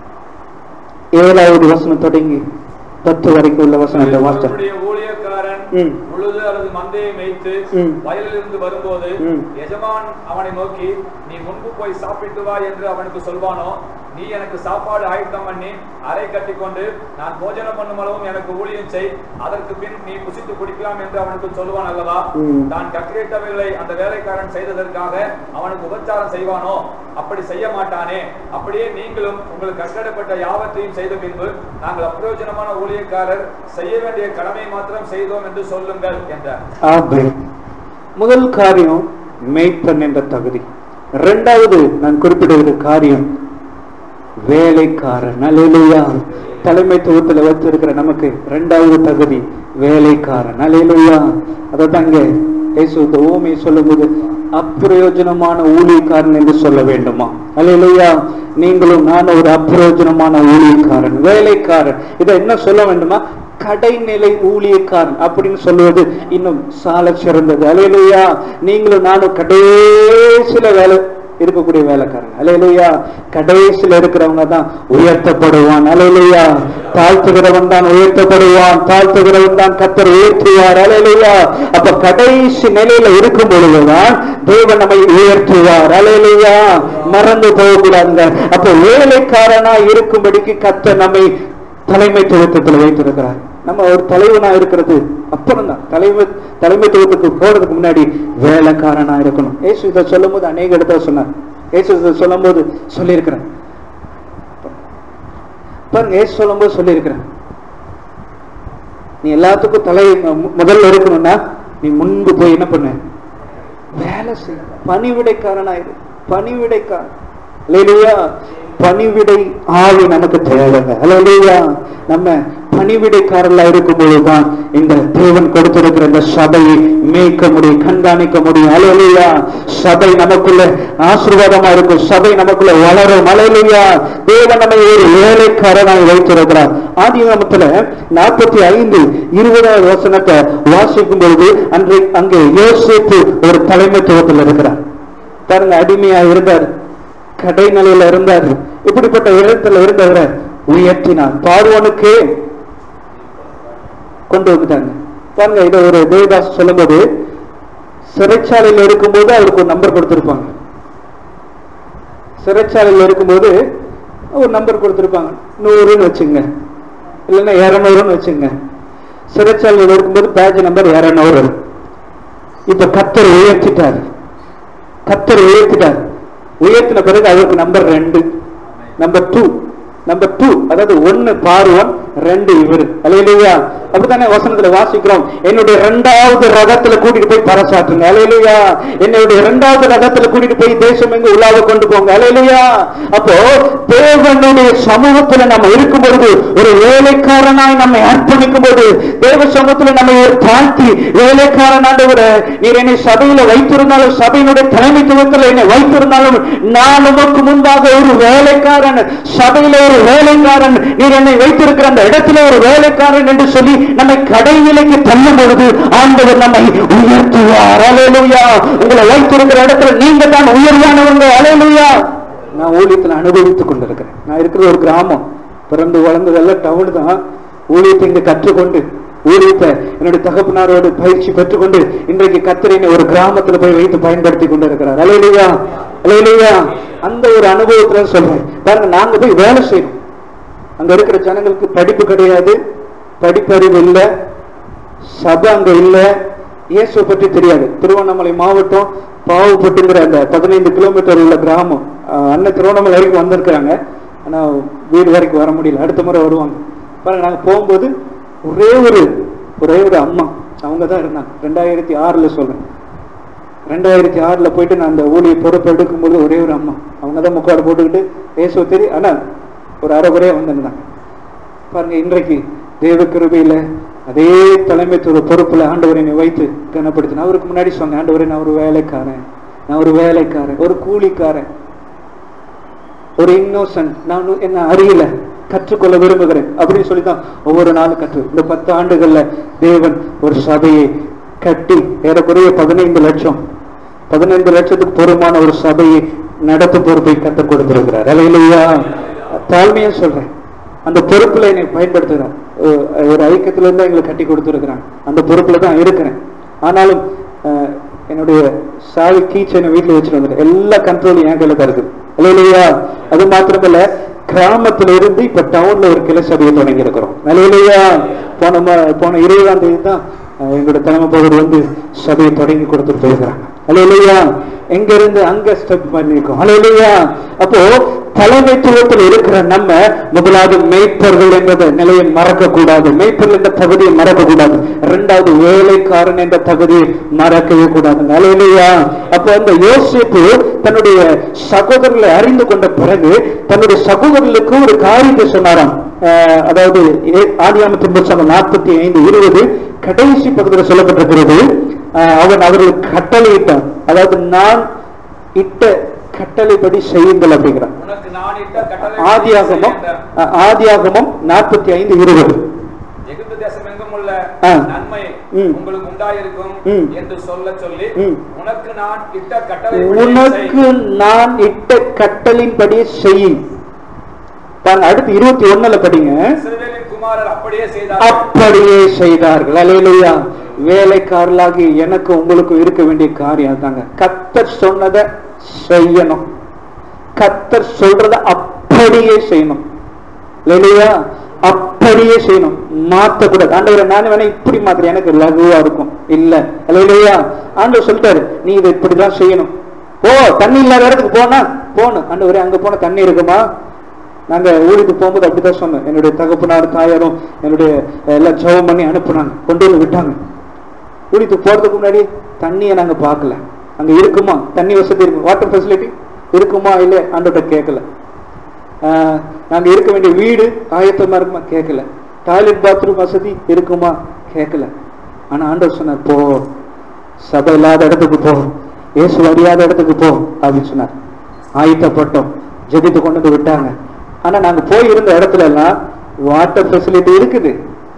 ஏழாவது வசனம் தொடங்கி பத்து வரைக்கும் உள்ள வசனத்தை வாசித்தேன் அவருடைய ஊழியக்காரன் ம். உழுது அல்லது மந்தையை மேய்த்து ம். வயலில் இருந்து வரும்போது ம். எஜமான் அவனை நோக்கி நீ முன்பு போய் சாப்பிட்டு வா என்று அவனுக்கு சொல்வானோ நீ எனக்கு சாப்பாடு ஆயத்தம் பண்ணி அறை கட்டி கொண்டு நான் போஜனம் பண்ணும் அளவும் எனக்கு ஊழியம் செய் அதற்கு பின் நீ புசித்து குடிக்கலாம் என்று அவனுக்கு சொல்லுவான் அல்லவா ம். தான் கட்டளையிட்டவைகளை அந்த வேலைக்காரன் செய்ததற்காக அவனுக்கு உபச்சாரம் செய்வானோ அப்படி செய்ய மாட்டானே அப்படியே நீங்களும் உங்களுக்கு கட்டளைப்பட்ட யாவற்றையும் செய்த பின்பு நாங்கள் அப்பிரயோஜனமான ஊழியக்காரர் செய்ய வேண்டிய கடமை மாத்திரம் செய்தோம் என்று சொல்லுங்கள் என்றார் ஆமென். முதல் காரியம் மேய்ப்பன் என்ற தகுதி இரண்டாவது நான் குறிப்பிடுகிற காரியம் வேலைக்காரன் அலையிலுயா தலைமைத்துவத்தில் வைத்திருக்கிற நமக்கு இரண்டாவது தகுதி வேலைக்காரன் அலையிலுயா அதை தாங்க இயேசு இந்த ஊமையை சொல்லும்போது அப்பிரயோஜனமான ஊழியக்காரன் என்று சொல்ல வேண்டுமா அலையிலுயா நீங்களும் நான் ஒரு அப்பிரயோஜனமான ஊழியக்காரன் வேலைக்காரன் இதை என்ன சொல்ல வேண்டுமா கடைநிலை ஊழியக்காரன் அப்படின்னு சொல்லுவது இன்னும் சால சிறந்தது அலையிலுயா நீங்களும் நானும் கடைசியில வேலை இருக்கக்கூடிய வேலைக்காரங்க அலையிலுயா கடைசியில இருக்கிறவங்க தான் உயர்த்தப்படுவான் அலையிலுயா தாழ்த்துகிறவன் தான் உயர்த்தப்படுவான் தாழ்த்துகிறவன் தான் கத்தர் உயர்த்துவார் அலையிலுயா அப்ப கடைசி நிலையில இருக்கும் பொழுதுதான் தேவன் நம்மை உயர்த்துவார் அலையிலுயா மறந்து போகக்கூடாதுங்க அப்ப வேலைக்காரனா இருக்கும்படிக்கு கத்தர் நம்மை தலைமைத்துவத்தில் வைத்திருக்கிறார் நம்ம ஒரு தலைவனா இருக்கிறது அப்புறம் தான் தலைமை தலைமைத்துவத்துக்கு போறதுக்கு முன்னாடி வேலைக்காரனா இருக்கணும் ஏசு இதை சொல்லும் போது அநேக இடத்துல சொன்னார் ஏசு இதை சொல்லும் போது சொல்லியிருக்கிறேன் பாருங்க ஏசு சொல்லும் போது சொல்லியிருக்கிறேன் நீ எல்லாத்துக்கும் தலை மு- முதல்ல இருக்கணும்னா நீ முன்பு போய் என்ன பண்ணு வேலை செய் பணிவிடைக்காரனாயிரு பணிவிடைக்காரன் அல்லேலூயா பணிவிடை ஆவி நமக்கு தேவைங்க அல்லேலூயா நம்ம பணிவிடைக்காரர்களா இருக்கும் பொழுதுதான் இந்த தேவன் கொடுத்திருக்கிற இந்த சபையை மேய்க்க முடியும் கண்காணிக்க முடியும் அல்லேலூயா சபை நமக்குள்ள ஆசீர்வாதமா இருக்கும் சபை நமக்குள்ள வளரும் அல்லேலூயா தேவன் நம்மை ஒரு வேலைக்காரனாய் வைத்திருக்கிறார் ஆதிகாமத்துல நாற்பத்தி ஐந்து இருபதாவது வசனத்தை வாசிக்கும் பொழுது அன்றை அங்கே யோசித்து ஒரு தலைமைத்துவத்தில் இருக்கிறார் பாருங்க அடிமையா இருந்தார் கடைநிலையில இருந்தார் இப்படிப்பட்ட இடத்துல இருந்தவரை உயர்த்தினார் பார்வனுக்கு கொண்டு வந்துட்டாங்க பாருங்க இதை ஒரு தேவதாஸ் சொல்லும்போது சிறைச்சாலையில் இருக்கும்போது அவருக்கு ஒரு நம்பர் கொடுத்திருப்பாங்க சிறைச்சாலையில் இருக்கும்போது ஒரு நம்பர் கொடுத்திருப்பாங்க நூறுன்னு வச்சுங்க இல்லைன்னா இரநூறுன்னு வச்சுங்க சிறைச்சாலையில் இருக்கும்போது பேஜ் நம்பர் இரநூறு இப்ப கத்தர் உயர்த்திட்டார் கத்தர் உயர்த்திட்டார் உயர்த்தின பிறகு அவருக்கு நம்பர் ரெண்டு நம்பர் டூ நம்பர் டூ அதாவது ஒன்னு பார்வன் ரெண்டு இவரு அலையிலையா அப்படித்தானே வசனத்துல வாசிக்கிறோம் என்னுடைய இரண்டாவது ரகத்துல கூட்டிட்டு போய் பறைசாற்றுங்க அலையிலையா என்னுடைய இரண்டாவது ரகத்துல கூட்டிட்டு போய் தேசம் எங்க உலாவ கொண்டு போங்க அலையிலையா அப்போ தேவனுடைய சமூகத்துல நம்ம இருக்கும் பொழுது ஒரு வேலைக்காரனாய் நம்மை அர்ப்பணிக்கும் போது தேவ சமூகத்துல நம்ம ஒரு தாழ்த்தி வேலைக்காரனாண்டவர நீர் என்னை சபையில வைத்திருந்தாலும் சபையினுடைய தலைமைத்துவத்தில் என்னை வைத்திருந்தாலும் நான் உமக்கு முன்பாக ஒரு வேலைக்காரன் சபையில ஒரு வேலைக்காரன் நீர் என்னை வைத்திருக்கிற அந்த இடத்துல ஒரு வேலைக்காரன் என்று சொல்லி நம்மை கடைநிலைக்கு தள்ளும் பொழுது ஆண்டவர் நம்மை உயர்த்துவார் அலையலுயா உங்களை வைத்திருக்கிற இடத்துல நீங்க தான் உயர்வானவங்க அலையலுயா நான் ஊழியத்தில் அனுபவித்துக் கொண்டிருக்கிறேன் நான் இருக்கிற ஒரு கிராமம் பிறந்து வளர்ந்ததெல்லாம் டவுன் தான் ஊழியத்தை இங்கு கற்றுக்கொண்டு ஊழியத்தை என்னுடைய தகப்பனாரோடு பயிற்சி பெற்றுக்கொண்டு இன்றைக்கு கத்திரினை ஒரு கிராமத்துல போய் வைத்து பயன்படுத்தி கொண்டிருக்கிறார் அலையிலையா அலையிலையா அந்த ஒரு அனுபவத்துல சொல்றேன் பாருங்க நாங்க போய் வேலை செய்யணும் அங்க இருக்கிற ஜனங்களுக்கு படிப்பு கிடையாது படிப்பறிவு இல்லை சபை அங்க இல்ல இயேசுவை பற்றி தெரியாது திருவண்ணாமலை மாவட்டம் பாவப்பட்டுங்கிற அந்த பதினைந்து கிலோமீட்டர் உள்ள கிராமம் அஹ் அண்ணன் திருவண்ணாமலை வரைக்கும் வந்திருக்கிறாங்க ஆனா வீடு வரைக்கும் வர முடியல அடுத்த முறை வருவாங்க பாருங்க நாங்க போகும்போது ஒரே ஒரு ஒரே ஒரு அம்மா அவங்க தான் இருந்தாங்க ரெண்டாயிரத்தி ஆறுல சொல்றேன் ரெண்டாயிரத்தி ஆறுல போயிட்டு நான் அந்த ஊழிய பொறுப்பு எடுக்கும்போது ஒரே ஒரு அம்மா அவங்க தான் முக்காடு போட்டுக்கிட்டு இயேசுவை தெரியும் ஆனா ஒரு அரைகுறையா வந்திருந்தாங்க பாருங்க இன்றைக்கு தேவ கிருபையில அதே தலைமைத்துவ பொறுப்புல ஆண்டவரை என்னை வைத்து கனப்படுத்தின அவருக்கு முன்னாடி சொன்னேன் ஆண்டவரை நான் ஒரு வேலைக்காரன் நான் ஒரு வேலைக்காரன் ஒரு கூலிக்காரன் ஒரு இன்னோசன்ட் நான் என்ன அறியல கற்றுக்கொள்ள விரும்புகிறேன் அப்படின்னு சொல்லி தான் ஒவ்வொரு நாளும் கற்று இந்த பத்து ஆண்டுகள்ல தேவன் ஒரு சபையை கட்டி ஏறக்குறைய பதினைந்து லட்சம் பதினைந்து லட்சத்துக்கு பொறுமான ஒரு சபையை நடத்து பொறுப்பை கற்றுக் கொடுத்திருக்கிறார் அலையிலையா தாழ்மையா சொல்றேன் அந்த பொறுப்புல என்னை பயன்படுத்துகிறார் ஒ- ஒரு ஐக்கியத்துல இருந்து எங்களை கட்டி கொடுத்துருக்குறாங்க அந்த பொறுப்புல தான் இருக்கிறேன் ஆனாலும் அஹ், என்னுடைய சாவி கீச்சனை வீட்டுல வச்சுட்டு வந்துட்டேன் எல்லா கண்ட்ரோலும் என் கையில தான் இருக்குது இல்லையா அது மாத்திரமல்ல கிராமத்துல இருந்து இப்ப டவுன்ல ஒரு கிளை சபையை தொடங்கி இருக்கிறோம் இல்லையா போன ம- போன இருபதாம் தேதி தான் அஹ், எங்களோட தலைமை போவர் வந்து சபையை தொடங்கி கொடுத்துட்டு போயிருக்கிறாங்க இல்லையா எங்க இருந்து அங்க ஸ்டெப் பண்ணிருக்கோம் இல்லையா அப்போ தலைமைத்துவத்தில் இருக்கிற நம்ம முதலாவது மெய்ப்பர்கள் என்ற நிலையை மறக்க கூடாது மெய்ப்பர்கள் என்ற தகுதியை மறக்க கூடாது இரண்டாவது வேலைக்காரன் என்ற தகுதியை மறக்கவே கூடாது இல்லையா அப்போ அந்த யோசிப்பு தன்னுடைய சகோதரர்களை அறிந்து கொண்ட பிறகு தன்னுடைய சகோதரர்களுக்கு ஒரு காரியத்தை சொன்னாராம் அஹ், அதாவது ஏ- ஆதியாமத்தின் புத்தகம் நாற்பத்தி ஐந்து இருபது கடைசி பகுதியில் சொல்லப்பட்டிருக்கிறது அஹ், அவன் அவர்களுக்கு கட்டளையிட்டான் அதாவது நான் இட்ட கட்டளைப்படி செய்யுங்கள் அப்படிங்கிறான் உனக்கு நான் இட்ட கட்டளை ஆதியாகமம் அஹ், ஆதியாகமம் நாற்பத்தி ஐந்து இருபது எகிப்து தேசம் எங்கும் உள்ள ஆ. நன்மை ம். உங்களுக்கு உண்டாயிருக்கும் ம். என்று சொல்ல சொல்லி ம். உனக்கு நான் இட்ட கட்டளை உனக்கு நான் இட்ட கட்டளின்படி செய்யும் பாருங்க அடுத்து இருபத்தி ஒண்ணுல படிங்க இஸ்ரவேலின் குமாரர் அப்படியே செய்தார் அப்படியே செய்தார்கள் அலையிலையா வேலைக்காரர்களாகி எனக்கு உங்களுக்கு இருக்க வேண்டிய காரியம் தாங்க கத்தர் சொன்னதை செய்யணும் கத்தர் சொல்றத அப்படியே செய்யணும் இல்லையா அப்படியே செய்யணும் மாத்தக்கூடாது ஆண்டவரை நான் வேணா இப்படி மாத்திரம் எனக்கு லகுவா இருக்கும் இல்ல இல்லையா ஆண்டவர் சொல்லிட்டாரு நீ இதை இப்படிதான் செய்யணும் ஓ தண்ணி இல்லாத இடத்துக்கு போனா போகணும் ஆண்டவரே அங்க போனா தண்ணி இருக்குமா நாங்க ஊருக்கு போகும்போது அப்படிதான் சொன்னோம் என்னுடைய தகப்பனார் தாயாரும் என்னுடைய எல்லாம் ஜெபம் பண்ணி அனுப்புனாங்க கொண்டு வந்து விட்டாங்க ஊழித்து போறதுக்கு முன்னாடி தண்ணியை நாங்க பார்க்கல அங்க இருக்குமா தண்ணி வசதி இருக்கு வாட்டர் ஃபெசிலிட்டி இருக்குமா இல்ல ஆண்டோட்ட கேட்கல ஆஹ், நாங்க இருக்க வேண்டிய வீடு ஆயத்தமா இருக்குமா கேட்கல டாய்லெட் பாத்ரூம் வசதி இருக்குமா கேட்கல ஆனா ஆண்டவர் சொன்னார் போ சபை இல்லாத இடத்துக்கு போ இயேசு அறியாத இடத்துக்கு போ அப்படின்னு சொன்னார் ஆயத்தப்பட்டோம் ஜெபித்து கொண்டு வந்து விட்டாங்க ஆனா நாங்க போய் இருந்த இடத்துல எல்லாம் வாட்டர் ஃபெசிலிட்டி இருக்குது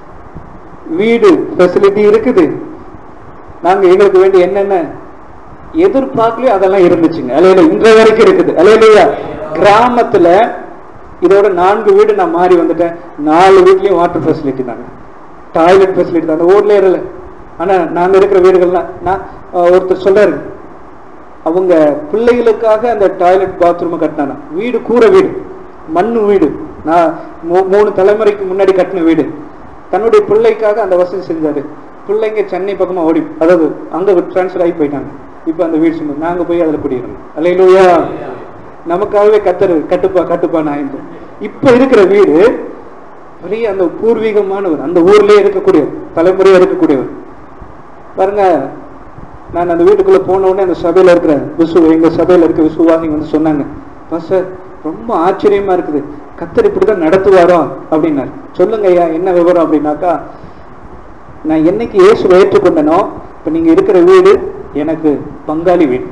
வீடு ஃபெசிலிட்டி இருக்குது நாங்க எங்களுக்கு வேண்டிய என்னென்ன எதிர்பார்க்கலையோ அதெல்லாம் இருந்துச்சுங்க அலையில இன்றைய வரைக்கும் இருக்குது அலையிலையா கிராமத்துல இதோட நான்கு வீடு நான் மாறி வந்துட்டேன் நாலு வீட்லயும் வாட்டர் ஃபெசிலிட்டி தாங்க டாய்லெட் ஃபெசிலிட்டி தான் அந்த ஊர்ல ஏறல ஆனா நாங்க இருக்கிற வீடுகள்லாம் நான் அஹ், ஒருத்தர் சொல்றாரு அவங்க பிள்ளைகளுக்காக அந்த டாய்லெட் பாத்ரூம் கட்டினாங்க வீடு கூரை வீடு மண்ணு வீடு நான் மூ- மூணு தலைமுறைக்கு முன்னாடி கட்டின வீடு தன்னுடைய பிள்ளைக்காக அந்த வசதி செஞ்சாரு பிள்ளைங்க சென்னை பக்கமா ஓடி அதாவது அங்க டிரான்ஸ்ஃபர் ஆகி போயிட்டாங்க இப்போ அந்த வீடு சொன்னோம் நாங்க போய் அதுல குடியிருந்தோம் அல்லையிலூயா நமக்காகவே கத்தரு கட்டுப்பா கட்டுப்பா நான் இப்ப இருக்கிற வீடு பெரிய அந்த பூர்வீகமானவர் அந்த ஊர்லயே இருக்கக்கூடியவர் தலைமுறையா இருக்கக்கூடியவர் பாருங்க நான் அந்த வீட்டுக்குள்ள போன உடனே அந்த சபையில இருக்கிற விசு எங்க சபையில இருக்க விசுவாசிங்க வந்து சொன்னாங்க பாஸ்டர் ரொம்ப ஆச்சரியமா இருக்குது கத்தர் இப்படிதான் நடத்துவாரோ அப்படின்னாரு சொல்லுங்க ஐயா என்ன விவரம் அப்படின்னாக்கா நான் என்னைக்கு இயேசு ஏற்றுக்கொண்டனோ இப்ப நீங்க இருக்கிற வீடு எனக்கு பங்காளி வீடு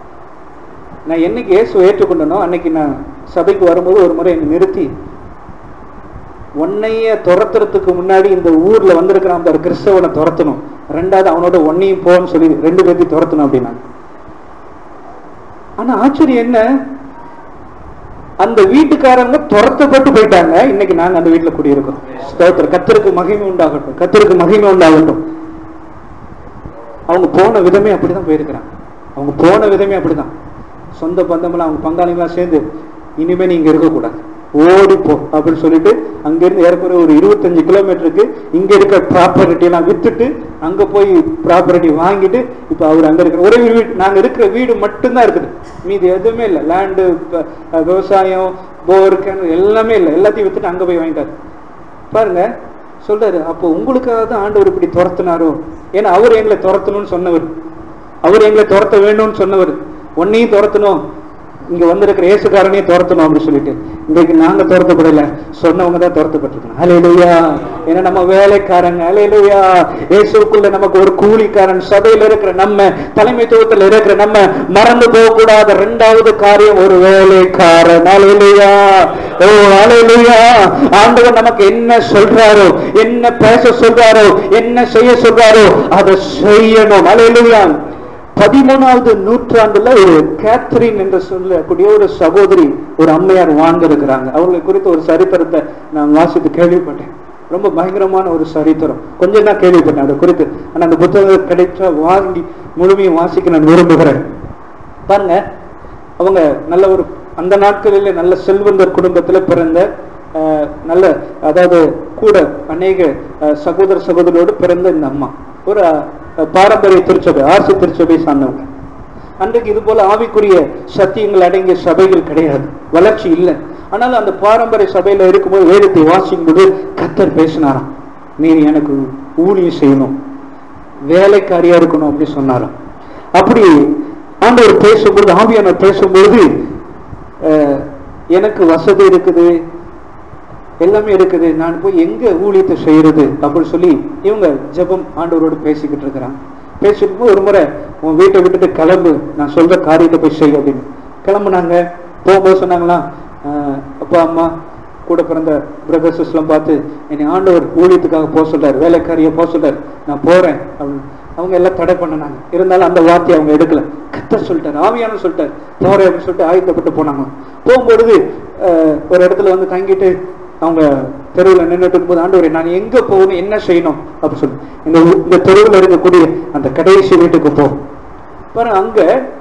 நான் என்னைக்கு இயேசு ஏற்றுக்கொண்டனோ அன்னைக்கு நான் சபைக்கு வரும்போது ஒரு முறை என்னை நிறுத்தி உன்னைய துரத்துறதுக்கு முன்னாடி இந்த ஊர்ல வந்திருக்கிறான் பாரு கிறிஸ்தவனை துரத்தணும் ரெண்டாவது அவனோட ஒன்னையும் போன்னு சொல்லி ரெண்டு பேர்த்தையும் துரத்தணும் அப்படின்னா ஆனா ஆச்சரியம் என்ன அந்த வீட்டுக்காரங்க துரத்தப்பட்டு போயிட்டாங்க இன்னைக்கு நாங்க அந்த வீட்டுல குடியிருக்கோம் ஸ்தோத்திரம் கத்தருக்கு மகிமை உண்டாகட்டும் கத்தருக்கு மகிமை உண்டாகட்டும் அவங்க போன விதமே அப்படிதான் போயிருக்கிறாங்க அவங்க போன விதமே அப்படிதான் சொந்த பந்தமெல்லாம் அவங்க பங்காளிங்களாம் சேர்ந்து இனிமே நீங்க இருக்கக்கூடாது ஓடி போ அப்படின்னு சொல்லிட்டு அங்கிருந்து ஏறக்குறைய ஒரு இருபத்தஞ்சு கிலோமீட்டருக்கு இங்க இருக்க ப்ராப்பர்ட்டி எல்லாம் வித்துட்டு அங்க போய் ப்ராப்பர்ட்டி வாங்கிட்டு இப்ப அவர் அங்க இருக்கிற ஒரே ஒரு வீடு நாங்க இருக்கிற வீடு மட்டும்தான் இருக்குது மீதி எதுவுமே இல்லை லேண்டு விவசாயம் போர் கிணறு எல்லாமே இல்லை எல்லாத்தையும் வித்துட்டு அங்க போய் வாங்கிட்டாரு பாருங்க சொல்றாரு அப்போ உங்களுக்காக தான் ஆண்டவர் இப்படி துரத்துனாரோ ஏன்னா அவர் எங்களை துரத்தணும்னு சொன்னவர் அவர் எங்களை துரத்த வேணும்னு சொன்னவர் உன்னையும் துரத்தணும் இங்க வந்திருக்கிற இயேசுக்காரனையும் துரத்தணும் அப்படின்னு சொல்லிட்டு இன்றைக்கு நாங்க துரத்தப்படல சொன்னவங்க தான் துரத்தப்பட்டிருக்கணும் அலையிலுயா ஏன்னா நம்ம வேலைக்காரங்க அலையிலுயா இயேசுக்குள்ள நமக்கு ஒரு கூலிக்காரன் சபையில இருக்கிற நம்ம தலைமைத்துவத்துல இருக்கிற நம்ம மறந்து போக கூடாத ரெண்டாவது காரியம் ஒரு வேலைக்காரன் அலையிலுயா ஓ அலையிலுயா ஆண்டவர் நமக்கு என்ன சொல்றாரோ என்ன பேச சொல்றாரோ என்ன செய்ய சொல்றாரோ அதை செய்யணும் அலையிலுயா பதிமூணாவது நூற்றாண்டுல ஒரு கேத்ரின் என்று சொல்லக்கூடிய ஒரு சகோதரி ஒரு அம்மையார் வாழ்ந்திருக்கிறாங்க அவர்களை குறித்து ஒரு சரித்திரத்தை நான் வாசித்து கேள்விப்பட்டேன் ரொம்ப பயங்கரமான ஒரு சரித்திரம் கொஞ்சம் தான் கேள்விப்பட்டேன் அதை குறித்து ஆனா அந்த புத்தகம் கிடைச்சா வாங்கி முழுமையும் வாசிக்க நான் விரும்புகிறேன் பாருங்க அவங்க நல்ல ஒரு அந்த நாட்களில் நல்ல செல்வந்தர் குடும்பத்துல பிறந்த அஹ், நல்ல அதாவது கூட அநேக அஹ், சகோதர சகோதரியோடு பிறந்த இந்த அம்மா ஒரு அஹ், பாரம்பரிய திருச்சபை ஆர்சி திருச்சபை சார்ந்தவங்க அன்றைக்கு இது போல ஆவிக்குரிய சத்தியங்கள் அடங்கிய சபைகள் கிடையாது வளர்ச்சி இல்லை ஆனால் அந்த பாரம்பரிய சபையில இருக்கும்போது வேதத்தை வாசிக்கும் போது கத்தர் பேசினாராம் நீ எனக்கு ஊழியம் செய்யணும் வேலைக்காரியா இருக்கணும் அப்படின்னு சொன்னாராம் அப்படி ஆண்டவர் பேசும்பொழுது ஆவியானவர் பேசும்பொழுது அஹ், எனக்கு வசதி இருக்குது எல்லாமே இருக்குது நான் போய் எங்க ஊழியத்தை செய்யறது அப்படின்னு சொல்லி இவங்க ஜெபம் ஆண்டவரோடு பேசிக்கிட்டு இருக்கிறாங்க பேசிட்டு போது ஒரு முறை உன் வீட்டை விட்டுட்டு கிளம்பு நான் சொல்ற காரியத்தை போய் செய் அப்படின்னு கிளம்புனாங்க போகும்போது சொன்னாங்களாம் "ஆஹ், அப்பா அம்மா கூட பிறந்த பிரதர்ஸ் எல்லாம் பார்த்து என்னை ஆண்டவர் ஊழியத்துக்காக போக சொல்றாரு வேலைக்காரியை போக சொல்றாரு நான் போறேன் அப்படின்னு அவங்க எல்லாம் தடை பண்ணினாங்க இருந்தாலும் அந்த வார்த்தையை அவங்க எடுக்கல கத்தர் சொல்லிட்டாரு ஆவியான சொல்லிட்டாரு போறேன் அப்படின்னு சொல்லிட்டு ஆயத்தப்பட்டு போனாங்க போகும்பொழுது ஆஹ், ஒரு இடத்துல வந்து தங்கிட்டு அவங்க தெருவில் நின்றுட்டு இருக்கும்போது ஆண்டவரே நான் எங்க போகணும் என்ன செய்யணும் அப்படின்னு சொல்லி இந்த ஊ- இந்த தெருவில் இருக்கக்கூடிய அந்த கடைசி வீட்டுக்கு போ பாருங்க அங்க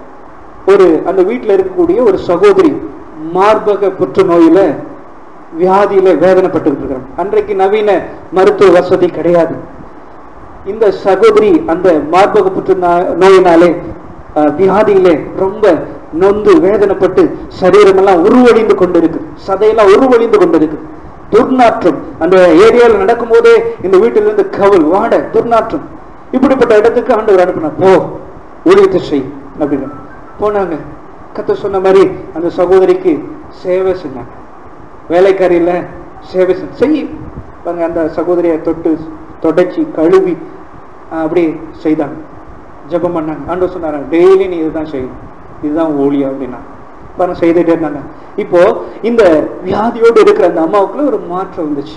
ஒரு அந்த வீட்டுல இருக்கக்கூடிய ஒரு சகோதரி மார்பக புற்றுநோயில வியாதியில வேதனைப்பட்டுக்கிட்டு இருக்கிறாங்க அன்றைக்கு நவீன மருத்துவ வசதி கிடையாது இந்த சகோதரி அந்த மார்பக புற்று நா- நோயினாலே அஹ், வியாதியிலே ரொம்ப நொந்து வேதனைப்பட்டு சரீரமெல்லாம் உருவழிந்து கொண்டிருக்கு சதையெல்லாம் உருவழிந்து கொண்டிருக்கு துர்நாற்றம் அந்த ஏரியாவில் நடக்கும்போதே இந்த வீட்டிலிருந்து கவல் வாட துர்நாற்றம் இப்படிப்பட்ட இடத்துக்கு ஆண்டவர் அனுப்பினார் போ ஊழியத்தை செய் அப்படின்னு போனாங்க கத்த சொன்ன மாதிரி அந்த சகோதரிக்கு சேவை செஞ்சாங்க வேலைக்காரியில சேவை செஞ்சு செய் பாருங்க அந்த சகோதரியை தொட்டு தொடச்சி கழுவி ஆஹ், அப்படி செய்தாங்க ஜெபம் பண்ணாங்க ஆண்டவர் சொன்னாங்க டெய்லி நீ இதுதான் செய்யணும் இதுதான் ஊழியம் அப்படின்னா பாருங்க செய்துட்டே இருந்தாங்க இப்போ இந்த வியாதியோடு இருக்கிற அந்த அம்மாவுக்குள்ள ஒரு மாற்றம் வந்துச்சு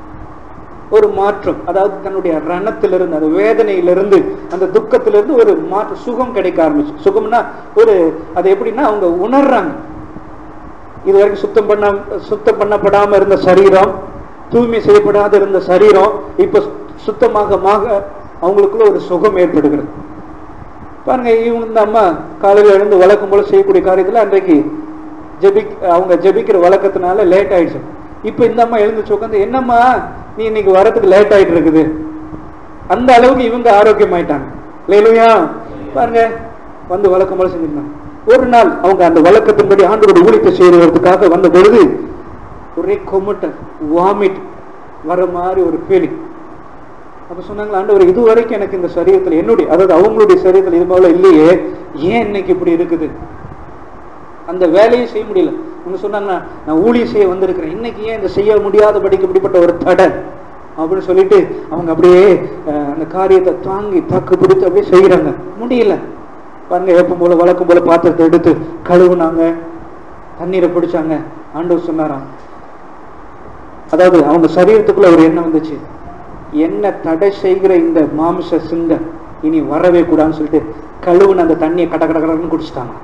ஒரு மாற்றம் அதாவது தன்னுடைய ரணத்திலிருந்து அந்த வேதனையிலிருந்து அந்த துக்கத்திலிருந்து ஒரு மாற்றம் சுகம் கிடைக்க ஆரம்பிச்சு சுகம்னா ஒரு அது எப்படின்னா அவங்க உணர்றாங்க இது வரைக்கும் சுத்தம் பண்ண சுத்தம் பண்ணப்படாம இருந்த சரீரம் தூய்மை செய்யப்படாத இருந்த சரீரம் இப்ப சுத்தமாக மாக அவங்களுக்குள்ள ஒரு சுகம் ஏற்படுகிறது பாருங்க இவங்க இந்த அம்மா காலையில எழுந்து வழக்கம் போல செய்யக்கூடிய காரியத்துல அன்றைக்கு ஜெபிக் அவங்க ஜெபிக்கிற வழக்கத்தினால லேட் ஆயிடுச்சு இப்ப இந்த அம்மா எழுந்துச்சு உட்காந்து என்னம்மா நீ இன்னைக்கு வரதுக்கு லேட் ஆயிட்டு இருக்குது அந்த அளவுக்கு இவங்க ஆரோக்கியமாயிட்டாங்க இல்லையா பாருங்க வந்து வழக்கம் போல செஞ்சிருந்தாங்க ஒரு நாள் அவங்க அந்த வழக்கத்தின்படி ஆண்டோட ஊழியத்தை செய்யறதுக்காக வந்த பொழுது ஒரே கொமட்டல் வாமிட் வர மாதிரி ஒரு ஃபீலிங் அப்ப சொன்னாங்களா ஆண்டவர் இது வரைக்கும் எனக்கு இந்த சரீரத்துல என்னுடைய அதாவது அவங்களுடைய சரீரத்துல இது போல இல்லையே ஏன் இன்னைக்கு இப்படி இருக்குது அந்த வேலையை செய்ய முடியல அவங்க சொன்னாங்க நான் ஊழியம் செய்ய வந்திருக்கிறேன் இன்னைக்கு ஏன் இந்த செய்ய முடியாதபடிக்கு இப்படிப்பட்ட ஒரு தடை அப்படின்னு சொல்லிட்டு அவங்க அப்படியே அஹ், அந்த காரியத்தை தாங்கி தாக்கு பிடித்து அப்படியே செய்யறாங்க முடியல பாருங்க எப்பவும் போல வழக்கம் போல பாத்திரத்தை எடுத்து கழுவுனாங்க தண்ணீரை பிடிச்சாங்க ஆண்டவர் சொன்னாராம் அதாவது அவங்க சரீரத்துக்குள்ள ஒரு எண்ணம் வந்துச்சு என்ன தடை செய்கிற இந்த மாமிச சிந்தை இனி வரவே கூடாதுன்னு சொல்லிட்டு கழுவுன அந்த தண்ணியை கட கட கடன்னு குடிச்சிட்டாங்க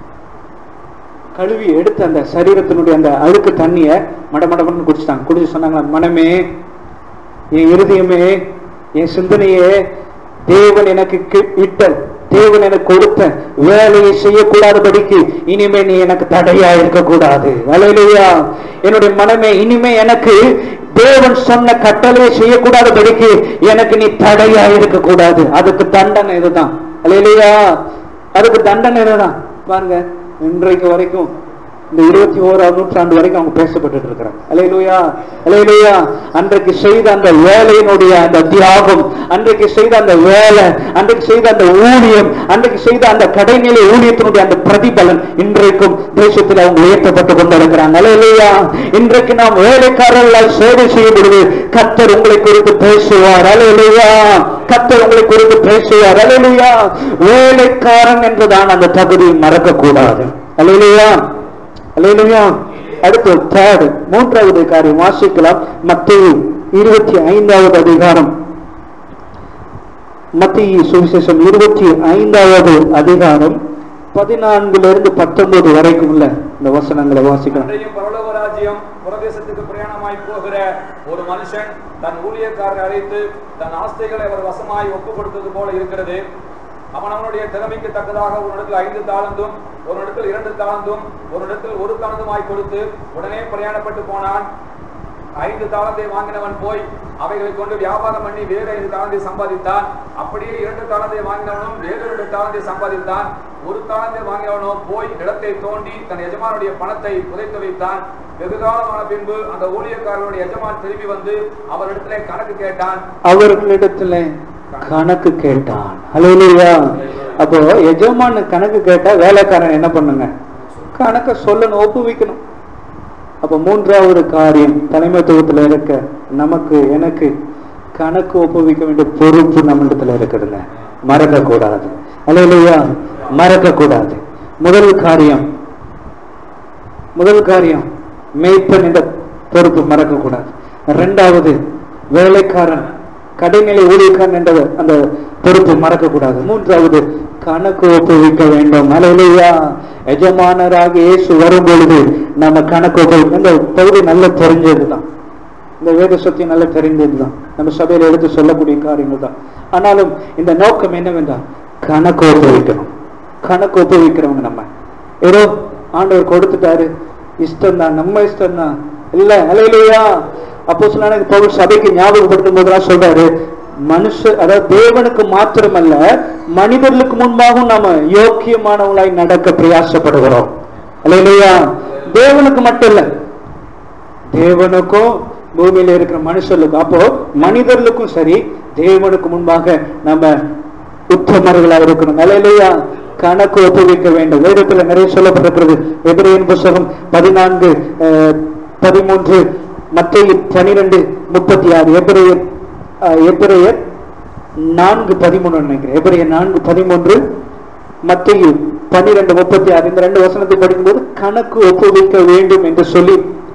கழுவி எடுத்து அந்த சரீரத்தினுடைய அந்த அழுக்கு தண்ணியை மட மடமடன்னு குடிச்சிட்டாங்க குடிச்சு சொன்னாங்க மனமே என் இருதயமே என் சிந்தனையே தேவன் எனக்கு கி- இட்ட தேவன் எனக்கு கொடுத்த வேலையை செய்யக்கூடாதபடிக்கு இனிமே நீ எனக்கு தடையா இருக்கக்கூடாது அலையிலையா என்னுடைய மனமே இனிமே எனக்கு தேவன் சொன்ன கட்டளையை செய்யக்கூடாதபடிக்கு எனக்கு நீ தடையா இருக்கக்கூடாது அதுக்கு தண்டனை இதுதான் அலையிலையா அதுக்கு தண்டனை இதுதான் பாருங்க இன்றைக்கு வரைக்கும் இந்த இருபத்தி ஓராம் நூற்றாண்டு வரைக்கும் அவங்க பேசப்பட்டு இருக்கிறாங்க அலையிலுயா அலையிலுயா அன்றைக்கு செய்த அந்த வேலையினுடைய அந்த தியாகம் அன்றைக்கு செய்த அந்த வேலை அன்றைக்கு செய்த அந்த ஊழியம் அன்றைக்கு செய்த அந்த கடைநிலை ஊழியத்தினுடைய அந்த பிரதிபலன் இன்றைக்கும் தேசத்தில் அவங்க உயர்த்தப்பட்டு கொண்டிருக்கிறாங்க அலையிலுயா இன்றைக்கு நாம் வேலைக்காரர்களால் சேவை செய்யும் பொழுது கத்தர் உங்களை குறித்து பேசுவார் அலையிலுயா கத்தர் உங்களை குறித்து பேசுவார் அலையிலுயா வேலைக்காரன் என்றுதான் அந்த தகுதியை மறக்க கூடாது அலையிலுயா அல்லேலூயா அடுத்து தேர்ட் மூன்றாவது காரியம் வாசிக்கலாம் மத்திய இருபத்தி ஐந்தாவது அதிகாரம் மத்திய சுவிசேஷம் இருபத்தி ஐந்தாவது அதிகாரம் பதினான்குல இருந்து பத்தொன்பது வரைக்கும் உள்ள இந்த வசனங்களை வாசிக்கலாம் அன்றையும் பரலோக ராஜ்யம் ராஜ்யம் புரதேசத்துக்கு பிரயாணமாய் போகிற ஒரு மனுஷன் தன் ஊழியக்காரரை அழைத்து தன் ஆஸ்திகளை அவர் வசமாய் ஒப்பு கொடுத்தது போல இருக்கிறது அவன் அவனுடைய திறமைக்கு தக்கதாக ஒரு இடத்தில் ஐந்து தாளந்தும் ஒரு இடத்தில் இரண்டு தாளந்தும் ஒரு இடத்தில் ஒரு தாளந்துமாய் கொடுத்து உடனே பிரயாணப்பட்டு போனான் ஐந்து தாளந்தை வாங்கினவன் போய் அவைகளை கொண்டு வியாபாரம் பண்ணி வேறு ஐந்து தாளந்தை சம்பாதித்தான் அப்படியே இரண்டு தாளந்தை வாங்கினவனும் வேறு இரண்டு தாளந்தை சம்பாதித்தான் ஒரு தாளந்தை வாங்கினவனோ போய் நிலத்தை தோண்டி தன் எஜமானுடைய பணத்தை புதைத்து வைத்தான் வெகு காலமான பின்பு அந்த ஊழியக்காரனுடைய எஜமான் திரும்பி வந்து அவரிடத்திலே கணக்கு கேட்டான் அவர்களிடத்துல கணக்கு கேட்டான் ஹalleluya அப்போ எஜமான கணக்கு கேட்டா வேலைக்காரன் என்ன பண்ணுங்க கணக்க சொல்லணும் ஒப்புவிக்கணும் அப்ப மூன்றாவது காரியம் தலைமைத்துவத்துல இருக்க நமக்கு எனக்கு கணக்கு ஒப்புவிக்க வேண்டிய பொறுப்பு நம்மிடத்துல இருக்குதுங்க மறக்க கூடாது ஹalleluya மறக்க கூடாது முதல் காரியம் முதல் காரியம் மேய்ப்பன் என்ற பொறுப்பு மறக்க கூடாது இரண்டாவது வேலைக்காரன் கடைநிலை ஊழியக்காரன் என்ற அந்த பொறுப்பு மறக்க கூடாது மூன்றாவது கணக்கு ஒப்புவிக்க வேண்டும் அலையிலையா எஜமானராக இயேசு வரும் பொழுது நம்ம கணக்கு ஒப்புவிக்க இந்த பகுதி நல்லா தெரிஞ்சதுதான் இந்த வேத சத்தியம் நல்லா தெரிந்ததுதான் நம்ம சபையில எடுத்து சொல்லக்கூடிய காரியங்கள் தான் ஆனாலும் இந்த நோக்கம் என்னவென்றால் கணக்கு ஒப்புவிக்கணும் கணக்கு ஒப்புவிக்கிறவங்க நம்ம ஏதோ ஆண்டவர் கொடுத்துட்டாரு இஷ்டம் தான் நம்ம இஷ்டம் தான் இல்ல அலையிலையா அப்போ சொன்ன பவுல் சபைக்கு ஞாபகப்படுத்தும் போதெல்லாம் சொல்றாரு மனுஷ அதாவது தேவனுக்கு மாத்திரமல்ல மனிதர்களுக்கு முன்பாகவும் நாம யோக்கியமானவங்களாய் நடக்க பிரயாசப்படுகிறோம் அல்லையா தேவனுக்கு மட்டும் இல்ல தேவனுக்கும் பூமியில இருக்கிற மனுஷர்களுக்கும் அப்போ மனிதர்களுக்கும் சரி தேவனுக்கு முன்பாக நம்ம உத்தமர்களா இருக்கணும் நிலையிலேயா கணக்கு ஒப்புவிக்க வேண்டும் வேதத்துல நிறைய சொல்லப்பட்டிருக்கிறது எபிரேயன் புஸ்தகம் பதினான்கு அஹ், பதிமூன்று மத்திய பனிரெண்டு முப்பத்தி ஆறு எபிரேயர் அஹ், எபிரேயர் நான்கு பதிமூணு நினைக்கிறேன் எபிரேயர் நான்கு பதிமூன்று மத்திய பன்னிரெண்டு முப்பத்தி ஆறு இந்த ரெண்டு வசனத்தை படிக்கும்போது கணக்கு ஒப்புவிக்க வேண்டும் என்று சொல்லி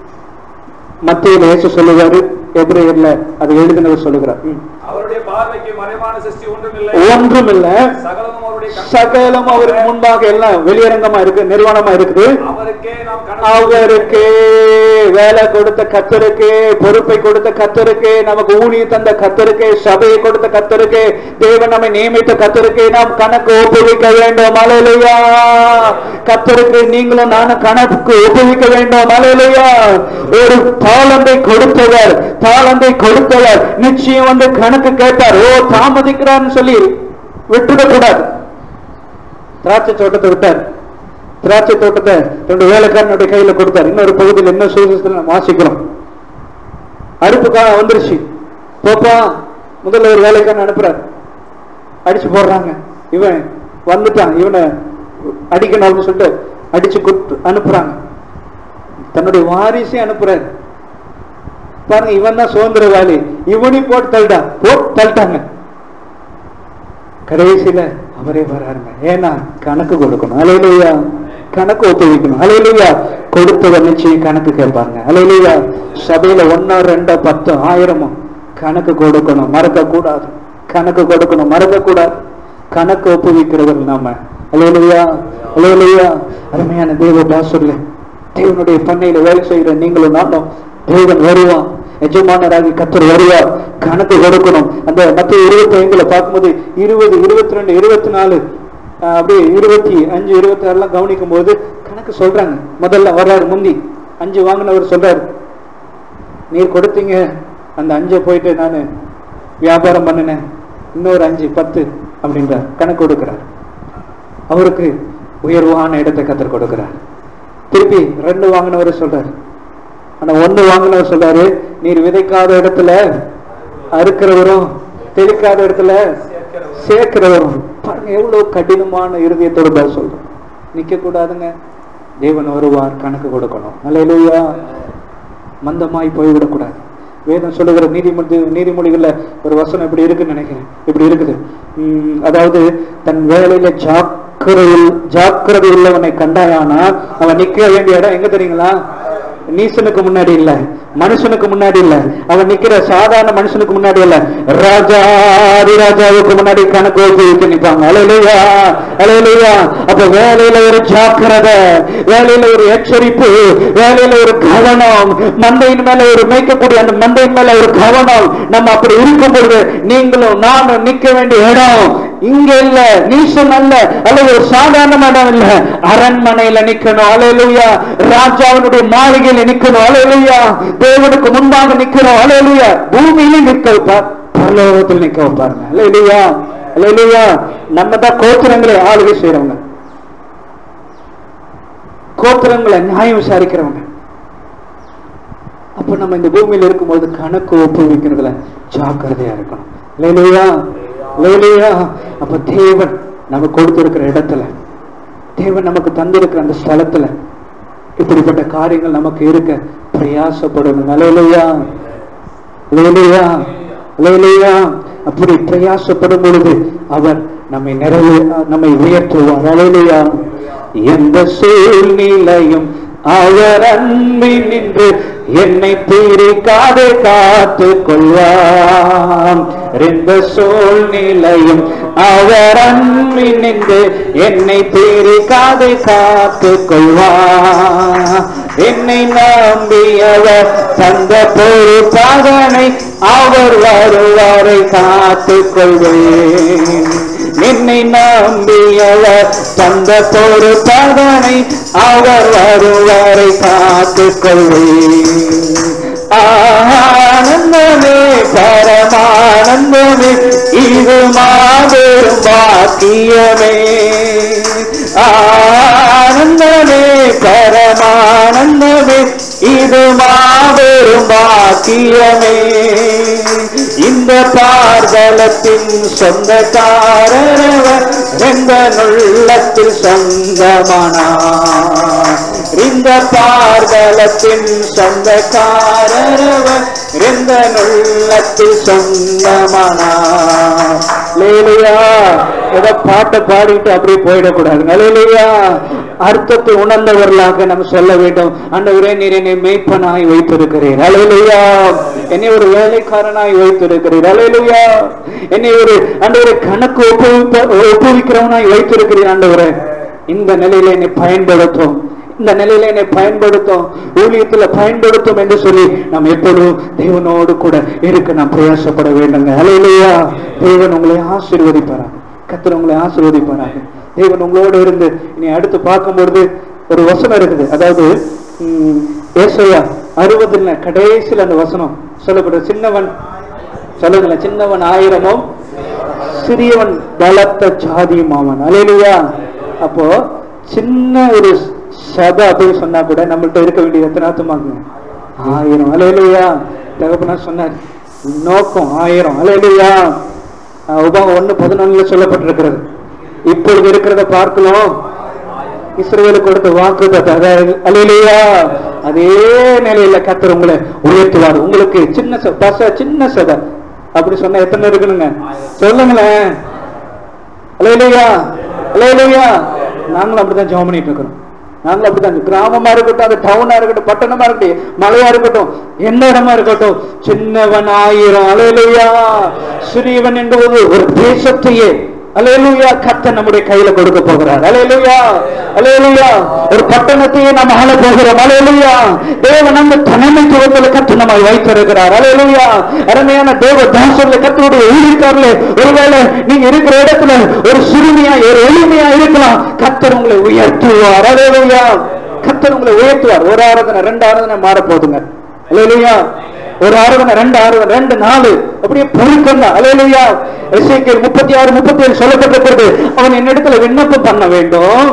மத்தியில் இயேசு சொல்லுவாரு எபிரேயர்ல அதை எழுதினவர் சொல்லுகிறார் ம். அவருடைய பார்வைக்கு மறைவான சிருஷ்டி ஒன்றுமில்லை ஒன்றுமில்ல சகலமும் அவருடைய கண்களுக்கு சகலம் அவருக்கு முன்பாக எல்லாம் வெளியரங்கமா இருக்கு நிர்வாணமா இருக்குது அவருக்கே நாம் கணக்கு அவருக்கே வேலை கொடுத்த கத்தருக்கே பொறுப்பை கொடுத்த கத்தருக்கே நமக்கு ஊழிய தந்த கத்தருக்கே சபையை கொடுத்த கத்தருக்கே தேவன் நம்மை நியமித்த கத்தருக்கே நாம் கணக்கு ஒப்புவிக்க வேண்டும் அலையிலையா கத்தருக்கு நீங்களும் நானும் கணக்கு ஒப்புவிக்க வேண்டும் அலையிலையா ஒரு தாளந்தை கொடுத்தவர் தாளந்தை கொடுத்தவர் நிச்சயம் வந்து கணக்கு கேட்பார் ஓ தாமதிக்கிறான்னு சொல்லி விட்டுடக்கூடாது திராட்சை தோட்டத்தை விட்டார் திராட்சை தோட்டத்தை ரெண்டு வேலைக்காரனுடைய கையில கொடுத்தார் இன்னொரு பகுதியில் என்ன சுவிசேஷத்தில் நம்ம வாசிக்கிறோம் அறுப்பு காலம் வந்துருச்சு போப்பா முதல்ல ஒரு வேலைக்காரன் அனுப்புறார் அடிச்சு போடுறாங்க இவன் வந்துட்டான் இவனை அடிக்கணும் அப்படின்னு சொல்லிட்டு அடிச்சு குத்து அனுப்புறாங்க தன்னுடைய வாரிசை அனுப்புறாரு பாருங்க இவன் தான் சுதந்திரவாளி இவனையும் போட்டு தள்ளிட்டா போட்டு தள்ளிட்டாங்க கடைசியில அவரே வராருங்க ஏன்னா கணக்கு கொடுக்கணும் அலையிலையா கணக்கு ஒப்புவிக்கணும் அலையிலையா கொடுத்தவர் நிச்சயம் கணக்கு கேட்பாங்க அலையிலையா சபையில ஒன்னா ரெண்டா பத்து ஆயிரமோ கணக்கு கொடுக்கணும் மறக்க கூடாது கணக்கு கொடுக்கணும் மறக்க கூடாது கணக்கு ஒப்புவிக்கிறவர் நாம அலையிலையா அலையிலையா அருமையான தேவ பாசுரல தேவனுடைய பண்ணையில வேலை செய்கிற நீங்களும் நானும் தேவன் வருவான் எஜமானராகி கத்தர் வருவார் கணக்கு கொடுக்கணும் அந்த மற்ற இருபத்தி ஐந்துல பார்க்கும்போது இருபது இருபத்தி ரெண்டு இருபத்தி நாலு ஆஹ், அப்படியே இருபத்தி அஞ்சு இருபத்தி ஆறுலாம் கவனிக்கும் போது கணக்கு சொல்றாங்க முதல்ல வர்றாரு முந்தி அஞ்சு வாங்கினவர் சொல்றாரு நீர் கொடுத்தீங்க அந்த அஞ்சை போயிட்டு நான் வியாபாரம் பண்ணினேன் இன்னொரு அஞ்சு பத்து அப்படின்றார் கணக்கு கொடுக்கிறார் அவருக்கு உயர்வான இடத்தை கத்தர் கொடுக்கிறார் திருப்பி ரெண்டு வாங்கினவர் சொல்றாரு ஆனா ஒண்ணு வாங்கினவர் சொல்றாரு நீர் விதைக்காத இடத்துல அறுக்கிறவரும் தெளிக்காத இடத்துல சேர்க்கிறவரும் பாருங்க எவ்வளவு கடினமான இருதயத்தோட பதில் சொல்றோம் நிக்க கூடாதுங்க தேவன் வருவார் கணக்கு கொடுக்கணும் அல்லேலூயா மந்தமாய் போய்விடக்கூடாது வேதம் சொல்லுகிற நீதிமொழி நீதிமொழிகள்ல ஒரு வசனம் இப்படி இருக்குன்னு நினைக்கிறேன் இப்படி இருக்குது உம், அதாவது தன் வேலையில ஜாக்கிரதையில் ஜாக்கிரதை உள்ளவனை கண்டாயானா அவன் நிக்க வேண்டிய இடம் எங்க தெரியுங்களா நீசனுக்கு முன்னாடி இல்ல மனுஷனுக்கு முன்னாடி இல்ல அவன் நிக்கிற சாதாரண மனுஷனுக்கு முன்னாடி இல்ல ராஜாதி ராஜாவுக்கு முன்னாடி கணக்கு வைத்து நிப்பாங்க அலையிலையா அலையிலையா அப்ப வேலையில ஒரு ஜாக்கிரதை வேலையில ஒரு எச்சரிப்பு வேலையில ஒரு கவனம் மந்தையின் மேல ஒரு மேய்க்கக்கூடிய அந்த மந்தையின் மேல ஒரு கவனம் நம்ம அப்படி இருக்கும் பொழுது நீங்களும் நானும் நிக்க வேண்டிய இடம் இங்க இல்ல நீசம் அல்ல அல்லது ஒரு சாதாரண இடம் இல்ல அரண்மனையில நிக்கணும் அலையலுயா ராஜாவினுடைய மாளிகையில நிக்கணும் அலையலுயா தேவனுக்கு முன்பாக நிக்கணும் அலையலுயா பூமியில நிக்க வைப்பார் பரலோகத்தில் நிக்க வைப்பாருங்க அலையலுயா அலையலுயா நம்ம தான் கோத்திரங்களை ஆளுகை செய்யறவங்க கோத்திரங்களை நியாயம் விசாரிக்கிறவங்க அப்ப நம்ம இந்த பூமியில இருக்கும்போது கணக்கு ஒப்புவிக்கிறதுல ஜாக்கிரதையா இருக்கணும் லேலுயா லேலுயா அப்ப தேவன் நமக்கு கொடுத்திருக்கிற இடத்துல தேவன் நமக்கு தந்திருக்கிற அந்த ஸ்தலத்துல இப்படிப்பட்ட காரியங்கள் நமக்கு இருக்க பிரயாசப்படணும் லேலுயா லேலுயா லேலுயா அப்படி பிரயாசப்படும் பொழுது அவர் நம்மை நிறைவே நம்மை உயர்த்துவார் அலையிலையா எந்த சூழ்நிலையும் அவர் அன்பில் நின்று என்னை பிரிக்காது காத்து கொள்வார் எந்த சூழ்நிலையும் அவர் அன்பில் நின்று என்னை பிரிக்காது காத்து கொள்வார் என்னை நம்பியவர் தந்த பொறுப்பாகனை அவர் வருவாரை காத்து கொள்வேன் என்னை நம்பியவர் தந்த பொறுப்பாகனை அவர் வருவாரை காத்து கொள்வேன் ஆனந்தமே பரமானந்தமே இது மாபெரும் பாக்கியமே ஆனந்தமே பரமானந்தமே இது மாபெரும் பாக்கியமே இந்த பார்தலத்தின் சொந்தக்காரரவர் எந்த நுள்ளத்தில் சொந்தமானார் இந்த பார்தலத்தின் சொந்தக்காரரவர் எந்த நுள்ளத்தில் சொந்தமானார் லேலியா ஏதோ பாட்டை பாடிட்டு அப்படியே போயிடக்கூடாது லேலியா அர்த்தத்தை உணர்ந்தவர்களாக நம்ம சொல்ல வேண்டும் ஆண்டவரே நீர் என்னை மெய்ப்பனாய் வைத்திருக்கிறீர் அலையிலுயா என்னை ஒரு வேலைக்காரனாய் வைத்திருக்கிறீர் அலையிலுயா என்னை ஒரு ஆண்டவரை கணக்கு ஒப்புவிப்ப ஒப்புவிக்கிறவனாய் வைத்திருக்கிறீர் ஆண்டவரே இந்த நிலையில என்னை பயன்படுத்தும் இந்த நிலையில என்னை பயன்படுத்தும் ஊழியத்துல பயன்படுத்தும் என்று சொல்லி நாம் எப்பொழுதும் தேவனோடு கூட இருக்க நாம் பிரயாசப்பட வேண்டுங்க அலையிலையா தேவன் உங்களை ஆசீர்வதிப்பாராக கத்தர் உங்களை ஆசீர்வதிப்பாராக தேவன் உங்களோடு இருந்து இனி அடுத்து பார்க்கும்பொழுது ஒரு வசனம் இருக்குது அதாவது உம், ஏசாயா அறுபதுல கடைசியில் அந்த வசனம் சொல்லப்படுற சின்னவன் சொல்லுங்களேன் சின்னவன் ஆயிரமும் சிறியவன் பலத்த ஜாதியும் அவன் அலையிலுயா அப்போ சின்ன ஒரு சபை அப்படின்னு சொன்னா கூட நம்மள்ட்ட இருக்க வேண்டிய எத்தனை ஆத்துமாங்க ஆயிரம் அலையிலுயா தகப்பனா சொன்னார் நோக்கம் ஆயிரம் அலையிலுயா உபாகம் ஒண்ணு பதினொன்னுல சொல்லப்பட்டிருக்கிறது இப்பொழுது இருக்கிறத பார்க்கலாம் இஸ்ரவேலுக்கு கொடுத்த வாக்கு அதாவது அலையிலையா அதே நிலையில கத்தர் உங்களை உயர்த்துவார் உங்களுக்கு சின்ன ச- தசை சின்ன சதை அப்படி சொன்னா எத்தனை இருக்கணுங்க சொல்லுங்களேன் அலையிலையா அலையிலையா நாங்களும் அப்படிதான் ஜெபம் பண்ணிட்டு இருக்கிறோம் நாங்களும் அப்படிதான் கிராமமா இருக்கட்டும் அது டவுனா இருக்கட்டும் பட்டணமா இருக்கட்டும் மலையா இருக்கட்டும் எந்த இடமா இருக்கட்டும் சின்னவன் ஆயிரம் அலையிலையா சிறியவன் என்பது ஒரு தேசத்தையே அலையலுயா கத்த நம்முடைய கையில கொடுக்க போகிறார் அலையலுயா அலையலுயா ஒரு பட்டணத்தையே நாம் ஆள போகிறோம் அலையலுயா தேவன் நம்ம தலைமைத்துவத்தில் கத்து நம்மை வைத்திருக்கிறார் அலையலுயா அருமையான தேவ தாசர்ல கத்தருடைய ஊழியக்காரர்களே ஒருவேளை நீங்க இருக்கிற இடத்துல ஒரு சிறுமியா ஒரு எளிமையா இருக்கலாம் கத்தர் உங்களை உயர்த்துவார் அலையலுயா கத்தர் உங்களை உயர்த்துவார் ஒரு ஆராதனை ரெண்டு ஆராதனை மாற போதுங்க அலையலுயா ஒரு ஆராதனை ரெண்டு ஆராதனை ரெண்டு நாலு அப்படியே பெருக்கம் தான் அலையலுயா எஸ்ஐகே முப்பத்தி ஆறு முப்பத்தி ஏழு சொல்லப்பட்டிருக்கிறது அவன் என்னிடத்துல விண்ணப்பம் பண்ண வேண்டும்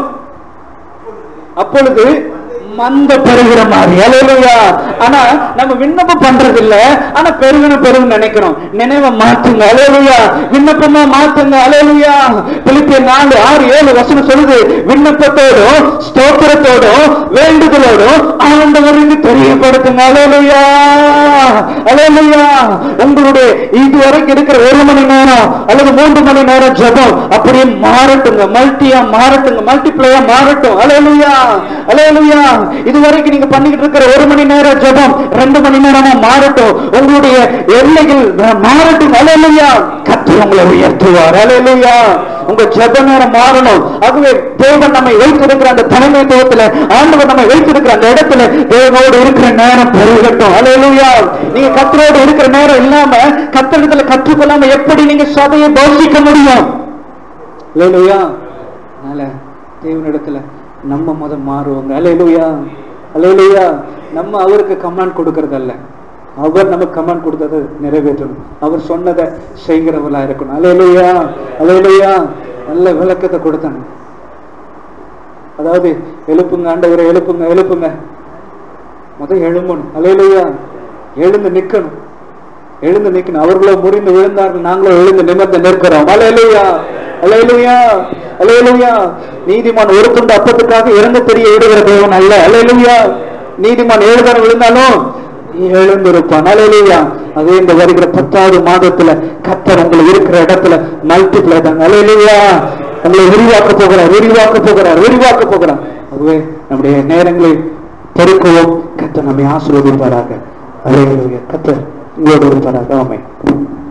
அப்பொழுது மந்த பெருகிற மாதிரி அலையலுயா ஆனா நம்ம விண்ணப்பம் பண்றது இல்ல ஆனா பெருகணும் பெருகும் நினைக்கிறோம் நினைவை மாத்துங்க அலையலுயா விண்ணப்பமா மாத்துங்க அலையலுயா பிலிப்பிய நாலு ஆறு ஏழு வசனம் சொல்லுது விண்ணப்பத்தோடும் ஸ்தோத்திரத்தோடும் வேண்டுதலோடும் ஆண்டவருக்கு தெரியப்படுத்துங்க அலையலுயா அலையலுயா உங்களுடைய இதுவரைக்கும் இருக்கிற ஒரு மணி நேரம் அல்லது மூன்று மணி நேரம் ஜெபம் அப்படியே மாறட்டுங்க மல்டியா மாறட்டுங்க மல்டிப்ளையா மாறட்டும் அலையலுயா அல்லேலூயா இதுவரைக்கும் நீங்க பண்ணிக்கிட்டு இருக்கிற ஒரு மணி நேரம் ஜெபம் ரெண்டு மணி நேரமா மாறட்டும் உங்களுடைய எல்லைகள் மாறட்டும் அல்லேலூயா கர்த்தர் உங்களை உயர்த்துவார் அல்லேலூயா உங்க ஜெப நேரம் மாறணும் ஆகவே தேவன் நம்மை வைத்திருக்கிற அந்த தலைமைத்துவத்துல ஆண்டவர் நம்மை வைத்திருக்கிற அந்த இடத்துல தேவனோடு இருக்கிற நேரம் பெருகட்டும் அல்லேலூயா நீங்க கத்தரோடு இருக்கிற நேரம் இல்லாம கத்தரிடத்துல கற்றுக்கொள்ளாம எப்படி நீங்க சபையை போஷிக்க முடியும் அல்லேலூயா அதனால தேவனிடத்துல நம்ம முதல் மாறுவோங்க அல்லேலூயா அல்லேலூயா நம்ம அவருக்கு கமாண்ட் கொடுக்கறதல்ல அவர் நமக்கு கமாண்ட் கொடுத்ததை நிறைவேற்றணும் அவர் சொன்னதை செய்கிறவளா இருக்கணும் அல்லேலூயா அல்லேலூயா நல்ல விளக்கத்தை கொடுத்தாங்க அதாவது எழுப்புங்க ஆண்டவரை எழுப்புங்க எழுப்புங்க முத எழும்பணும் அல்லேலூயா எழுந்து நிக்கணும் எழுந்து நிக்கணும் அவர்களோ முறிந்து விழுந்தார்கள் நாங்களோ எழுந்து நிமிர்ந்து நிற்கிறோம் அலையலுயா அலையலுயா அலையலுயா நீதிமான் ஒரு துண்டு அப்பத்துக்காக இறந்து தெரிய விடுகிற தேவன் அல்ல அலையலுயா நீதிமான் ஏழு தரம் விழுந்தாலும் எழுந்திருப்பான் அலையலுயா அதே இந்த வருகிற பத்தாவது மாதத்துல கத்தர் உங்களை இருக்கிற இடத்துல மல்டிப்ளை தாங்க அலையலுயா உங்களை விரிவாக்க போகிறார் விரிவாக்க போகிறார் விரிவாக்க போகிறார் அதுவே நம்முடைய நேரங்களை பெருக்குவோம் கத்தர் நம்மை ஆசீர்வதிப்பாராக அலையலுயா கத்தர் உங்களோடு இருப்பாராக ஆமை